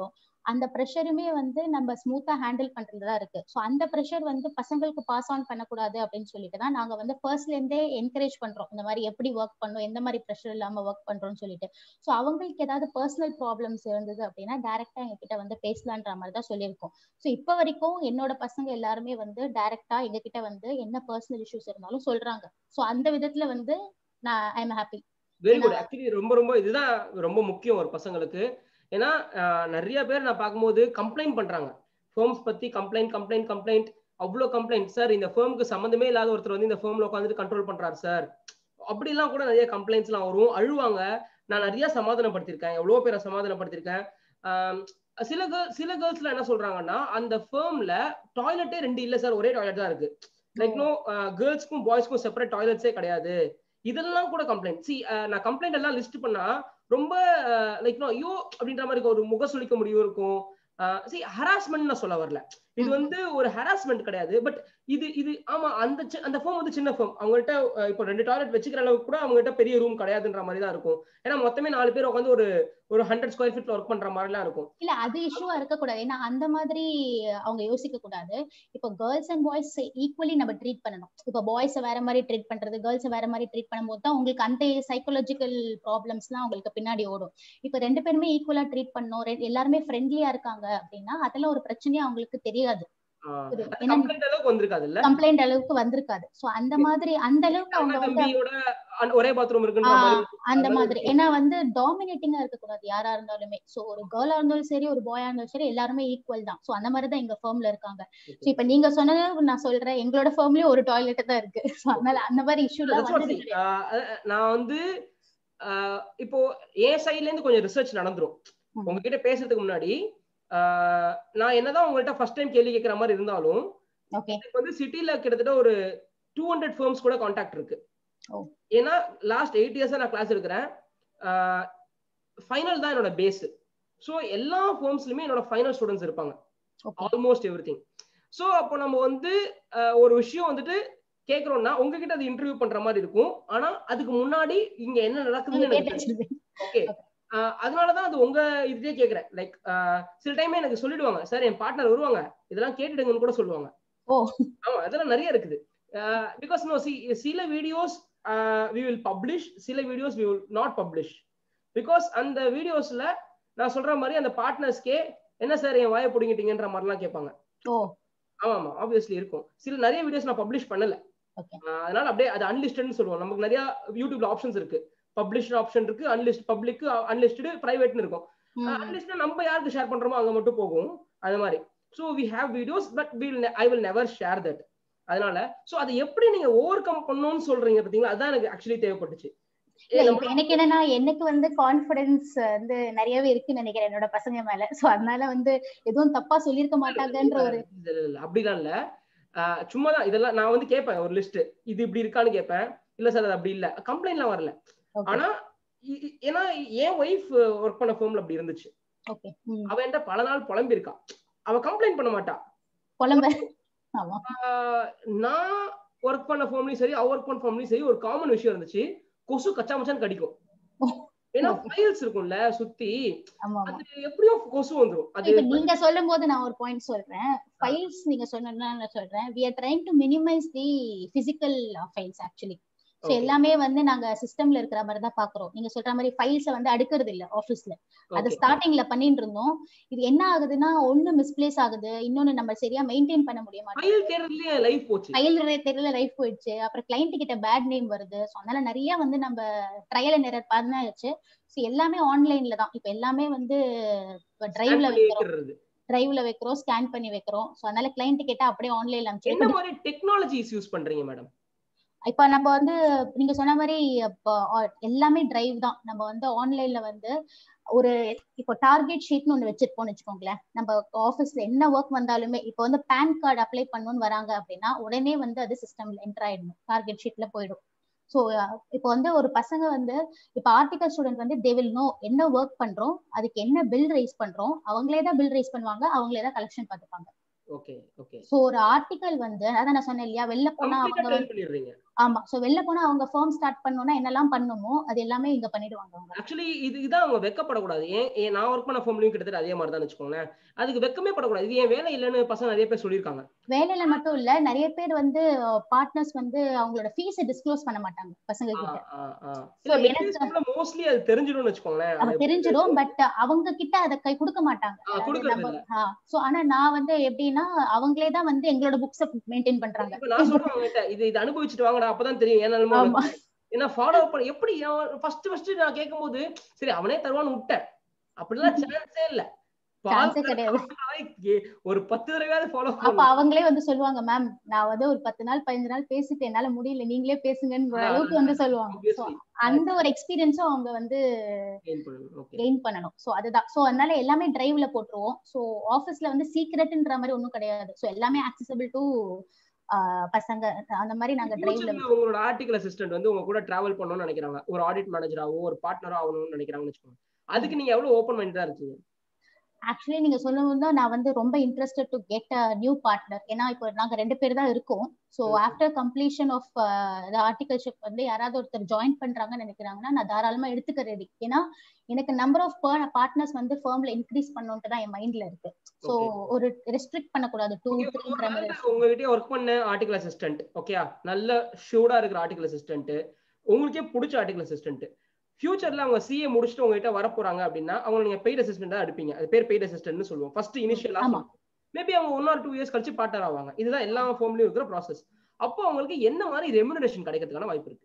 S2: அந்த ப்ரெஷருமே வந்து நம்ம ஸ்மூத்தா ஹேண்டில் பண்றதுதான் இருக்கு ஸோ அந்த ப்ரெஷர் வந்து பசங்களுக்கு பாஸ் ஆன் பண்ணக்கூடாது அப்படின்னு சொல்லிட்டு தான் நாங்க வந்து ஃபர்ஸ்ட்ல இருந்தே என்கரேஜ் பண்றோம் இந்த மாதிரி எப்படி ஒர்க் பண்ணணும் எந்த மாதிரி ப்ரெஷர் இல்லாம ஒர்க் பண்றோம்னு சொல்லிட்டு ஸோ அவங்களுக்கு ஏதாவது பர்சனல் ப்ராப்ளம்ஸ் இருந்தது அப்படின்னா டைரக்டா எங்ககிட்ட வந்து பேசலான்ற மாதிரி தான் சொல்லியிருக்கோம் ஸோ இப்போ வரைக்கும் என்னோட பசங்க எல்லாருமே வந்து டைரக்டா எங்ககிட்ட வந்து என்ன பர்சனல் இஷ்யூஸ் இருந்தாலும் சொல்றாங்க ஸோ அந்த விதத்துல வந்து நான் I am happy
S1: very good actually ரொம்ப ரொம்ப இதுதான் ரொம்ப முக்கியம் ஒரு பசங்களுக்கு ஏன்னா நிறைய பேர் நான் பார்க்கும்போது கம்ப்ளைண்ட் பண்றாங்க ஃபேர்ம்ஸ் பத்தி கம்ப்ளைண்ட் கம்ப்ளைண்ட் கம்ப்ளைண்ட் அவ்வளோ கம்ப்ளைண்ட் சார் இந்த ஃபேர்முக்கு சம்மந்தமே இல்லாத ஒருத்தர் வந்து இந்த ஃபேர்ம்ல உட்காந்துட்டு கண்ட்ரோல் பண்றாரு சார் அப்படிலாம் கூட நிறைய கம்ப்ளைண்ட்ஸ்லாம் வரும் அழுவாங்க நான் நிறைய சமாதானப்படுத்திருக்கேன் எவ்வளோ பேரை சமாதானப்படுத்திருக்கேன் சில கேர்ள் சில கேர்ள்ஸ்ல என்ன சொல்றாங்கன்னா அந்த ஃபேர்ம்ல டாய்லெட்டே ரெண்டு இல்ல சார் ஒரே டாய்லெட் தான் இருக்கு லைக் நோ கேர்ள்ஸ்க்கும் பாய்ஸ்க்கும் செப்பரேட் டாய்லெட்ஸே கிடையாது இதெல்லாம் கூட கம்ப்ளைண்ட் சி நான் கம்ப்ளைண்ட் எல்லாம் லிஸ்ட் பண்ணா ரொம்ப லைக் நோ ஐயோ அப்படின்ற மாதிரி ஒரு முக சுளிக்க முடியும் இருக்கும் சி ஹராஸ்மெண்ட் நான் சொல்ல வரல இது வந்து ஒரு ஹராஸ்மெண்ட் கிடையாது பட் இது இது ஆமா அந்த அந்த ஃபோம் வந்து சின்ன ஃபோம் அவங்கள்ட்ட இப்போ ரெண்டு டாய்லெட் வச்சுக்கிற அளவுக்கு கூட அவங்ககிட்ட பெரிய ரூம் கிடையாதுன்ற மாதிரி தான் இருக்கும் ஏன்னா மொத்தமே நாலு பேர் உட்காந்து ஒரு ஒரு ஹண்ட்ரட் ஸ்கொயர் ஃபீட்ல ஒர்க் பண்ற மாதிரிலாம் இருக்கும்
S2: இல்ல அது இஷ்யூவா இருக்க கூடாது ஏன்னா அந்த மாதிரி அவங்க யோசிக்க கூடாது இப்போ கேர்ள்ஸ் அண்ட் பாய்ஸ் ஈக்குவலி நம்ம ட்ரீட் பண்ணணும் இப்போ பாய்ஸ் வேற மாதிரி ட்ரீட் பண்றது கேர்ள்ஸ் வேற மாதிரி ட்ரீட் பண்ணும்போது தான் உங்களுக்கு அந்த சைக்கோலஜிக்கல் ப்ராப்ளம்ஸ்லாம் உங்களுக்கு பின்னாடி ஓடும் இப்போ ரெண்டு பேருமே ஈக்குவலா ட்ரீட் பண்ணணும் எல்லாருமே ஃப்ரெண்ட்லியா இருக்காங்க அப்படின்னா அதெல்லாம் ஒரு பிரச்சனையா அவங்களுக்கு தெரியாது கம்ப்ளைண்ட் அளவுக்கு வந்திருக்காது சோ அந்த மாதிரி அந்த அளவுக்கு அவங்க வந்து
S1: ஒரே பாத்ரூம் இருக்கு
S2: அந்த மாதிரி ஏன்னா வந்து டாமினேட்டிங்கா இருக்க கூடாது யாரா இருந்தாலுமே சோ ஒரு கேர்ளா இருந்தாலும் சரி ஒரு பாயா இருந்தாலும் சரி எல்லாருமே ஈக்குவல் தான் சோ அந்த மாதிரி தான் எங்க ஃபேர்ம்ல இருக்காங்க சோ இப்ப நீங்க சொன்னது நான் சொல்றேன் எங்களோட ஃபேர்ம்லயும் ஒரு டாய்லெட் தான் இருக்கு சோ அதனால அந்த மாதிரி இஷ்யூ
S1: நான் வந்து இப்போ என் சைட்ல இருந்து கொஞ்சம் ரிசர்ச் நடந்துரும் உங்ககிட்ட பேசுறதுக்கு முன்னாடி நான் என்னதான் உங்கள்கிட்ட ஃபர்ஸ்ட் டைம் கேள்வி கேட்கிற மாதிரி இருந்தாலும் எனக்கு வந்து சிட்டில கிட்டத்தட்ட ஒரு டூ ஹண்ட்ரட் ஃபேர்ம்ஸ் கூட கான்டாக்ட் இருக்கு ஏன்னா லாஸ்ட் எயிட் இயர்ஸா நான் கிளாஸ் எடுக்கிறேன் ஃபைனல் தான் என்னோட பேஸ் ஸோ எல்லா ஃபேர்ம்ஸ்லயுமே என்னோட ஃபைனல் ஸ்டூடெண்ட்ஸ் இருப்பாங்க ஆல்மோஸ்ட் எவ்ரி திங் ஸோ அப்போ நம்ம வந்து ஒரு விஷயம் வந்துட்டு கேட்கறோம்னா உங்ககிட்ட அது இன்டர்வியூ பண்ற மாதிரி இருக்கும் ஆனா அதுக்கு முன்னாடி இங்க என்ன நடக்குதுன்னு ஓகே அதனாலதான் அது உங்க இதுலயே கேக்குறேன் லைக் சில டைம் எனக்கு சொல்லிடுவாங்க சார் என் பார்ட்னர் வருவாங்க இதெல்லாம் கேட்டுடுங்கன்னு கூட சொல்லுவாங்க ஆமா அதெல்லாம் நிறைய இருக்குது பிகாஸ் நோ சி சில வீடியோஸ் வி வில் பப்ளிஷ் சில videos we will not publish because அந்த வீடியோஸ்ல நான் சொல்ற மாதிரி அந்த பார்ட்னர்ஸ்க்கே என்ன சார் என் வாயை பிடிங்கிட்டீங்கன்ற மாதிரிலாம் கேட்பாங்க ஆமா ஆமா ஆப்வியஸ்லி இருக்கும் சில நிறைய வீடியோஸ் நான் பப்ளிஷ் பண்ணல அதனால அப்படியே அது அன்லிஸ்டட்னு சொல்லுவோம் நமக்கு நிறைய யூடியூப்ல ஆப்ஷன்ஸ் இருக்கு பப்ளிஷ்ட் ஆப்ஷன் இருக்கு அன்லிஸ்ட் பப்ளிக் அன்லிஸ்டடு பிரைவேட்னு இருக்கும் அன்லிஸ்ட் நம்ம யாருக்கு ஷேர் பண்றோமோ அங்க மட்டும் போகும் அது மாதிரி so we have videos but will I will never share that அதனால ஸோ அதை எப்படி நீங்க ஓவர் கம் பண்ணணும்னு சொல்றீங்க பாத்தீங்களா அதான் எனக்கு ஆக்சுவலி தேவைப்பட்டுச்சு
S2: எனக்கு என்னன்னா எனக்கு வந்து கான்பிடன்ஸ் வந்து நிறையவே இருக்குன்னு நினைக்கிறேன் என்னோட பசங்க மேல சோ அதனால வந்து எதுவும் தப்பா சொல்லிருக்க மாட்டாங்கன்ற ஒரு
S1: அப்படிலாம் இல்ல சும்மா தான் இதெல்லாம் நான் வந்து கேட்பேன் ஒரு லிஸ்ட் இது இப்படி இருக்கான்னு கேட்பேன் இல்ல சார் அது அப்படி இல்ல கம்ப்ளைண்ட்லாம் வரல ஆனா ஏன்னா என் ஒய்ஃப் ஒர்க் பண்ண ஃபோம்ல அப்படி இருந்துச்சு அவ என்கிட்ட பல நாள் புலம்பி இருக்கா அவ கம்ப்ளைண்ட் பண்ண மாட்டா
S2: புலம்ப
S1: நான் ஒர்க் பண்ண ஃபோம்லயும் சரி அவ ஒர்க் பண்ண ஃபோம்லயும் சரி ஒரு காமன் விஷயம் இருந்துச்சு கொசு கச்சா மச்சான் கடிக்கும் ஏன்னா ஃபைல்ஸ் இருக்கும்ல சுத்தி அது எப்படியும் கொசு வந்துரும்
S2: அது நீங்க சொல்லும் போது நான் ஒரு பாயிண்ட் சொல்றேன் ஃபைல்ஸ் நீங்க சொன்னா நான் சொல்றேன் we are trying to minimise the physical files actually so எல்லாமே வந்து நாங்க சிஸ்டம்ல இருக்கிற மாதிரி தான் பாக்குறோம் நீங்க சொல்ற மாதிரி ஃபைல்ஸ வந்து அடுக்கிறது இல்ல ஆஃபீஸ்ல அது ஸ்டார்டிங்ல பண்ணிட்டு இருந்தோம் இது என்ன ஆகுதுன்னா ஒண்ணு மிஸ்பிளேஸ் ஆகுது இன்னொன்னு நம்ம சரியா மெயின்டைன் பண்ண முடிய
S1: மாட்டேங்குது
S2: ஃபைல் தெரியல லைஃப் போயிடுச்சு அப்புறம் கிளைண்ட் கிட்ட பேட் நேம் வருது ஸோ அதனால நிறைய வந்து நம்ம ட்ரையல் அண்ட் எரர் பண்ணாச்சு ஸோ எல்லாமே ஆன்லைன்ல தான் இப்போ எல்லாமே வந்து டிரைவ்ல வைக்கிறோம் டிரைவ்ல வைக்கிறோம் ஸ்கேன் பண்ணி வைக்கிறோம் ஸோ அதனால கிளைண்ட் கிட்ட அப்படியே ஆன்லைன்ல
S1: அனுப்பிச்சு என்ன மாதிரி டெக்னாலஜிஸ் யூஸ் பண்றீங்க மேடம்
S2: இப்ப நம்ம வந்து நீங்க சொன்ன மாதிரி எல்லாமே டிரைவ் தான் நம்ம வந்து ஆன்லைன்ல வந்து ஒரு இப்போ டார்கெட் ஷீட்னு ஒண்ணு வச்சிருப்போம்னு வச்சுக்கோங்களேன் நம்ம ஆஃபீஸ்ல என்ன ஒர்க் வந்தாலுமே இப்போ வந்து பேன் கார்டு அப்ளை பண்ணணும்னு வராங்க அப்படின்னா உடனே வந்து அது சிஸ்டம்ல என்டர் ஆயிடணும் டார்கெட் ஷீட்ல போயிடும் ஸோ இப்போ வந்து ஒரு பசங்க வந்து இப்போ ஆர்டிகல் ஸ்டூடெண்ட் வந்து தே வில் நோ என்ன ஒர்க் பண்றோம் அதுக்கு என்ன பில் ரைஸ் பண்றோம் அவங்களே தான் பில் ரைஸ் பண்ணுவாங்க அவங்களே தான் கலெக்ஷன் பார்த்துப்பாங்க
S1: ஓகே ஓகே
S2: சோ ஒரு ஆர்டிகல் வந்து அதான் நான் சொன்னேன் இல்லையா வெளில போனா அவங்க ஆமா சோ வெளில போனா அவங்க ஃபர்ம் ஸ்டார்ட் பண்ணனும்னா என்னெல்லாம் பண்ணுமோ அது எல்லாமே இங்க பண்ணிடுவாங்க அவங்க
S1: ஆக்சுவலி இது இதான் அவங்க வெக்கப்படக்கூடாது ஏன் ஏன் நான் ஒர்க் பண்ண ஃபோம்லயும் கிட்டத்தட்ட அதே மாதிரி தான் வச்சுக்கோங்களேன் அதுக்கு வெக்கமே படக்கூடாது இது என் வேலை இல்லைன்னு பசங்க நிறைய பேர் சொல்லியிருக்காங்க
S2: வேலையில மட்டும் இல்ல நிறைய பேர் வந்து பார்ட்னர்ஸ் வந்து அவங்களோட ஃபீஸை டிஸ்க்ளோஸ் பண்ண மாட்டாங்க பசங்க கிட்ட So, எனக்கு-
S1: மோஸ்ட்லி அது தெரிஞ்சிடும்னு வச்சுக்கோங்களேன்
S2: அவ
S1: அது
S2: தெரிஞ்சிடும் பட் அவங்க கிட்ட அதை கை கொடுக்க மாட்டாங்க
S1: ஆ,
S2: அது
S1: கொடுக்கறது
S2: நம்ம
S1: இல்ல.
S2: சோ ஆனா நான் வந்து எப்படின்னா அவங்களே தான் வந்து எங்களோட புக்ஸ மெயின்டைன் பண்றாங்க
S1: இப்ப நான் சொல்றேன் அவங்ககிட்ட இது இது அனுபவிச்சுட்டு வாங்கடா அப்பதான் தெரியும் ஏன் நிலைமை
S2: ஆமா
S1: உனக்கு. ஏன்னா ஃபாலோ பண்ண எப்படி ஃபர்ஸ்ட் ஃபர்ஸ்ட் நான் கேட்கும்போது சரி அவனே தருவான்னு விட்டேன் அப்படிலாம் சான்ஸே இல்ல
S2: Chance ஏ கிடையாது.
S1: ஏ, ஒரு பத்து தடவையாவது ஃபாலோ
S2: அப்ப அவங்களே வந்து சொல்லுவாங்க மேம் நான் வந்து ஒரு பத்து நாள் பதினஞ்சு நாள் பேசிட்டு என்னால முடியல நீங்களே பேசுங்கன்ற
S1: ஆ,
S2: அளவுக்கு வந்து சொல்லுவாங்க So,
S1: Obviously.
S2: அந்த ஒரு எக்ஸ்பீரியன்ஸும் அவங்க வந்து
S1: ஓகே
S2: கெயின் பண்ணணும் சோ அதுதான் சோ அதனால எல்லாமே டிரைவ்ல போட்டுருவோம் சோ ஆபீஸ்ல வந்து சீக்ரெட்ன்ற மாதிரி ஒண்ணும் கிடையாது சோ எல்லாமே ஆக்சசபிள் டு பசங்க அந்த மாதிரி நாங்க டிரைவ்ல
S1: ஃபியூச்சர்ல உங்களோட ஆர்டிகல் அசிஸ்டன்ட் வந்து உங்க கூட டிராவல் பண்ணணும்னு நினைக்கிறாங்க ஒரு ஆடிட் மேனேஜராவோ ஒரு பார்ட்னரோ ஆகணும்னு நினைக்கிறாங்கன்னு வச்சுக்கோங்க அதுக்கு நீங்க எவ்வளவு ஓப்பன் மைண்டா இருக்கீங்க
S2: ஆக்சுவலி நீங்க சொல்லும் தான் நான் வந்து ரொம்ப interested to get a new partner ஏன்னா இப்போ நாங்க ரெண்டு பேர் தான் இருக்கோம் so
S1: Okay.
S2: After completion of ஆர்டிகல்ஷிப் வந்து யாராவது ஒருத்தர் ஜாயின் பண்றாங்கன்னு நினைக்கிறாங்கன்னா நான் தாராளமா எடுத்துக்க ரெடி ஏன்னா எனக்கு நம்பர் ஆஃப் பார்ட்னர்ஸ் வந்து ஃபர்ம்ல இன்க்ரீஸ் பண்ணணும்ட்டு தான் என் மைண்ட்ல இருக்கு ஸோ
S1: Okay.
S2: ஒரு ரெஸ்ட்ரிக்ட் பண்ணக்கூடாது டூ
S1: Okay, ஒரு
S2: த்ரீன்ற மாதிரி
S1: நாள் உங்ககிட்டயே ஒர்க் பண்ண ஆர்டிகல் அசிஸ்டன்ட் ஓகேயா நல்ல ஷூடா இருக்கிற ஆர்டிகல் அசிஸ்டன்ட் உங்களுக்கே பிடிச்ச ஆர்டிகல் அசிஸ்டன்ட் ஃபியூச்சர்ல அவங்க சிஏ முடிச்சுட்டு உங்ககிட்ட வர போறாங்க அப்படின்னா அவங்க நீங்க பெய்ட் அசிஸ்டன்ட் தான் எடுப்பீங்க அது பேர் பெய்ட் அசிஸ்டன்ட்னு சொல்லுவோம் ஃபர்ஸ்ட் இனிஷியலா
S2: ஆமா.
S1: மேபி அவங்க ஒன் ஆர் டூ இயர்ஸ் கழிச்சு பார்ட்னர் ஆவாங்க இதுதான் எல்லா ஃபார்ம்லயும் இருக்கிற ப்ராசஸ் அப்போ அவங்களுக்கு என்ன மாதிரி ரெமுனரேஷன் கிடைக்கிறதுக்கான வாய்ப்பு இருக்கு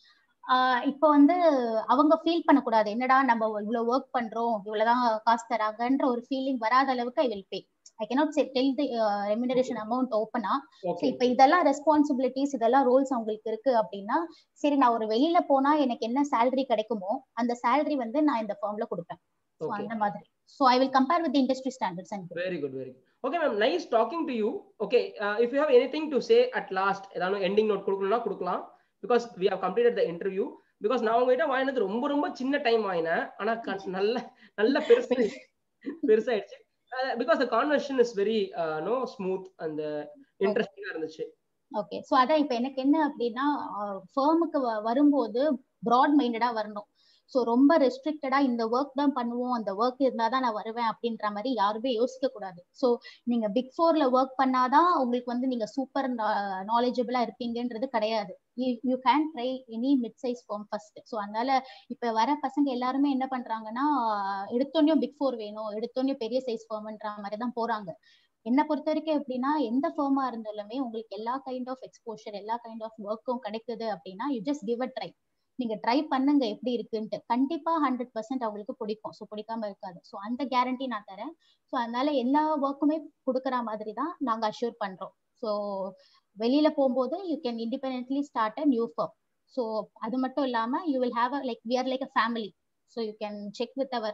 S2: ஆஹ் இப்போ வந்து அவங்க ஃபீல் பண்ணக்கூடாது என்னடா நம்ம இவ்வளவு ஒர்க் பண்றோம் இவ்வளவுதான் காசு தராங்கன்ற ஒரு ஃபீலிங் வராத அளவுக்கு I will pay I cannot tell the remuneration amount ஓப்பனா
S1: ஓகே
S2: இப்ப இதெல்லாம் ரெஸ்பான்சிபிலிட்டிஸ் இதெல்லாம் ரோல்ஸ் அவங்களுக்கு இருக்கு அப்படின்னா சரி நான் ஒரு வெளியில போனா எனக்கு என்ன சேலரி கிடைக்குமோ அந்த சேலரி வந்து நான் இந்த ஃபார்ம்ல கொடுப்பேன் So,
S1: ஓகே
S2: அந்த மாதிரி so I will compare with industry standards and
S1: very good very good okay ma'am nice talking to you okay if you have anything to say at last ஏதாவது எண்டிங் நோட் கொடுக்கணும்னா கொடுக்கலாம் because we have completed the interview because நான் உங்ககிட்ட வாங்கினது ரொம்ப ரொம்ப சின்ன time வாங்கினேன் ஆனா க- நல்ல நல்ல பெருசு பெருசாயிடுச்சு because the conversion is very no smooth அந்த இன்ட்ரெஸ்டிங்கா இருந்துச்சு
S2: ஓகே ஸோ அதான் இப்போ எனக்கு என்ன அப்படின்னா ஃபேர்முக்கு வரும்போது ப்ராட் மைண்டடா வரணும் ஸோ ரொம்ப ரெஸ்ட்ரிக்டடா இந்த ஒர்க் தான் பண்ணுவோம் அந்த ஒர்க் இருந்தால் தான் நான் வருவேன் அப்படின்ற மாதிரி யாருமே யோசிக்க கூடாது ஸோ நீங்க பிக் ஃபோர்ல ஒர்க் பண்ணாதான் உங்களுக்கு வந்து நீங்க சூப்பர் நாலேஜபிளா இருப்பீங்கன்றது கிடையாது you can try any mid size firm first so அதனால இப்ப வர பசங்க எல்லாருமே என்ன பண்றாங்கன்னா எடுத்தோடனே பிக் ஃபோர் வேணும் எடுத்தோடனே பெரிய சைஸ் ஃபார்ம்ன்ற மாதிரி தான் போறாங்க என்ன பொறுத்த வரைக்கும் எப்படின்னா எந்த ஃபேமா இருந்தாலுமே உங்களுக்கு எல்லா கைண்ட் ஆஃப் எக்ஸ்போஷர் எல்லா கைண்ட் ஆஃப் ஒர்க்கும் கிடைக்குது அப்படின்னா you just give a try நீங்க ட்ரை பண்ணுங்க எப்படி இருக்குன்ட்டு கண்டிப்பா ஹண்ட்ரட் பர்சன்ட் அவங்களுக்கு பிடிக்கும் ஸோ பிடிக்காம இருக்காது ஸோ அந்த கேரண்டி நான் தரேன் ஸோ அதனால எல்லா ஒர்க்குமே கொடுக்குற மாதிரி தான் நாங்க அஷ்யூர் பண்றோம் ஸோ வெளியில போகும்போது you can independently start a new firm so அது மட்டும் இல்லாம you will have like we are like a family so you can check with our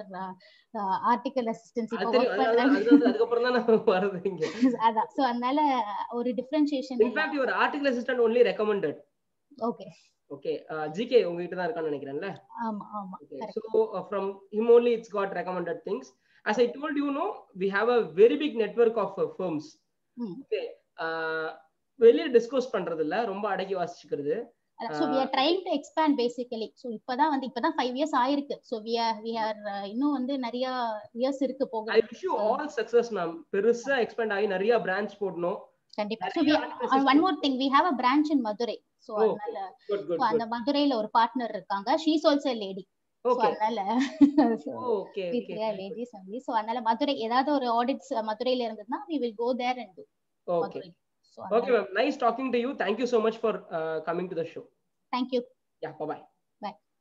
S2: article assistants
S1: அது
S2: இப்போ
S1: தெரியும்.
S2: ஒர்க்
S1: அதுதான்
S2: பண்றேன்
S1: அதுதான் அதுக்கப்புறம் தான் நான் வருது இங்க
S2: அதான் சோ அதனால ஒரு differentiation
S1: in fact your article assistant only recommended
S2: okay
S1: okay GK உங்ககிட்ட தான் இருக்கான்னு நினைக்கிறேன்ல
S2: ஆமா ஆமா
S1: Okay,
S2: correct.
S1: so uh, from him only it's got recommended things. As I told you, no, we have a very big network of uh, firms.
S2: ம்.
S1: Okay. Uh, வெளியில discuss பண்றது இல்ல ரொம்ப அடக்கி வாசிச்சுக்கிறது
S2: so we are trying to expand basically so இப்பதான் வந்து இப்பதான் ஃபைவ் இயர்ஸ் ஆயிருக்கு so we are we are இன்னும் வந்து நிறைய இயர்ஸ் இருக்கு
S1: ஐ
S2: போக
S1: wish you all success ma'am பெருசா எக்ஸ்பேண்ட் ஆகி நிறைய பிரான்ச் போடணும்
S2: கண்டிப்பா ஸோ
S1: நிறைய
S2: we
S1: articles
S2: one more thing we have a branch in Madurai so
S1: Oh,
S2: அதனால
S1: குட்
S2: so
S1: குட்
S2: அந்த மதுரையில ஒரு பார்ட்னர் இருக்காங்க she's also lady so
S1: okay
S2: அதனால
S1: okay okay
S2: ladies only so அதனால மதுரை ஏதாவது ஒரு ஆடிட்ஸ் மதுரையில இருந்ததுன்னா we will go there and
S1: okay
S2: Madurai so
S1: okay ma'am nice talking to you thank you so much for uh, coming to the show
S2: thank you
S1: yeah bye bye
S2: Bye.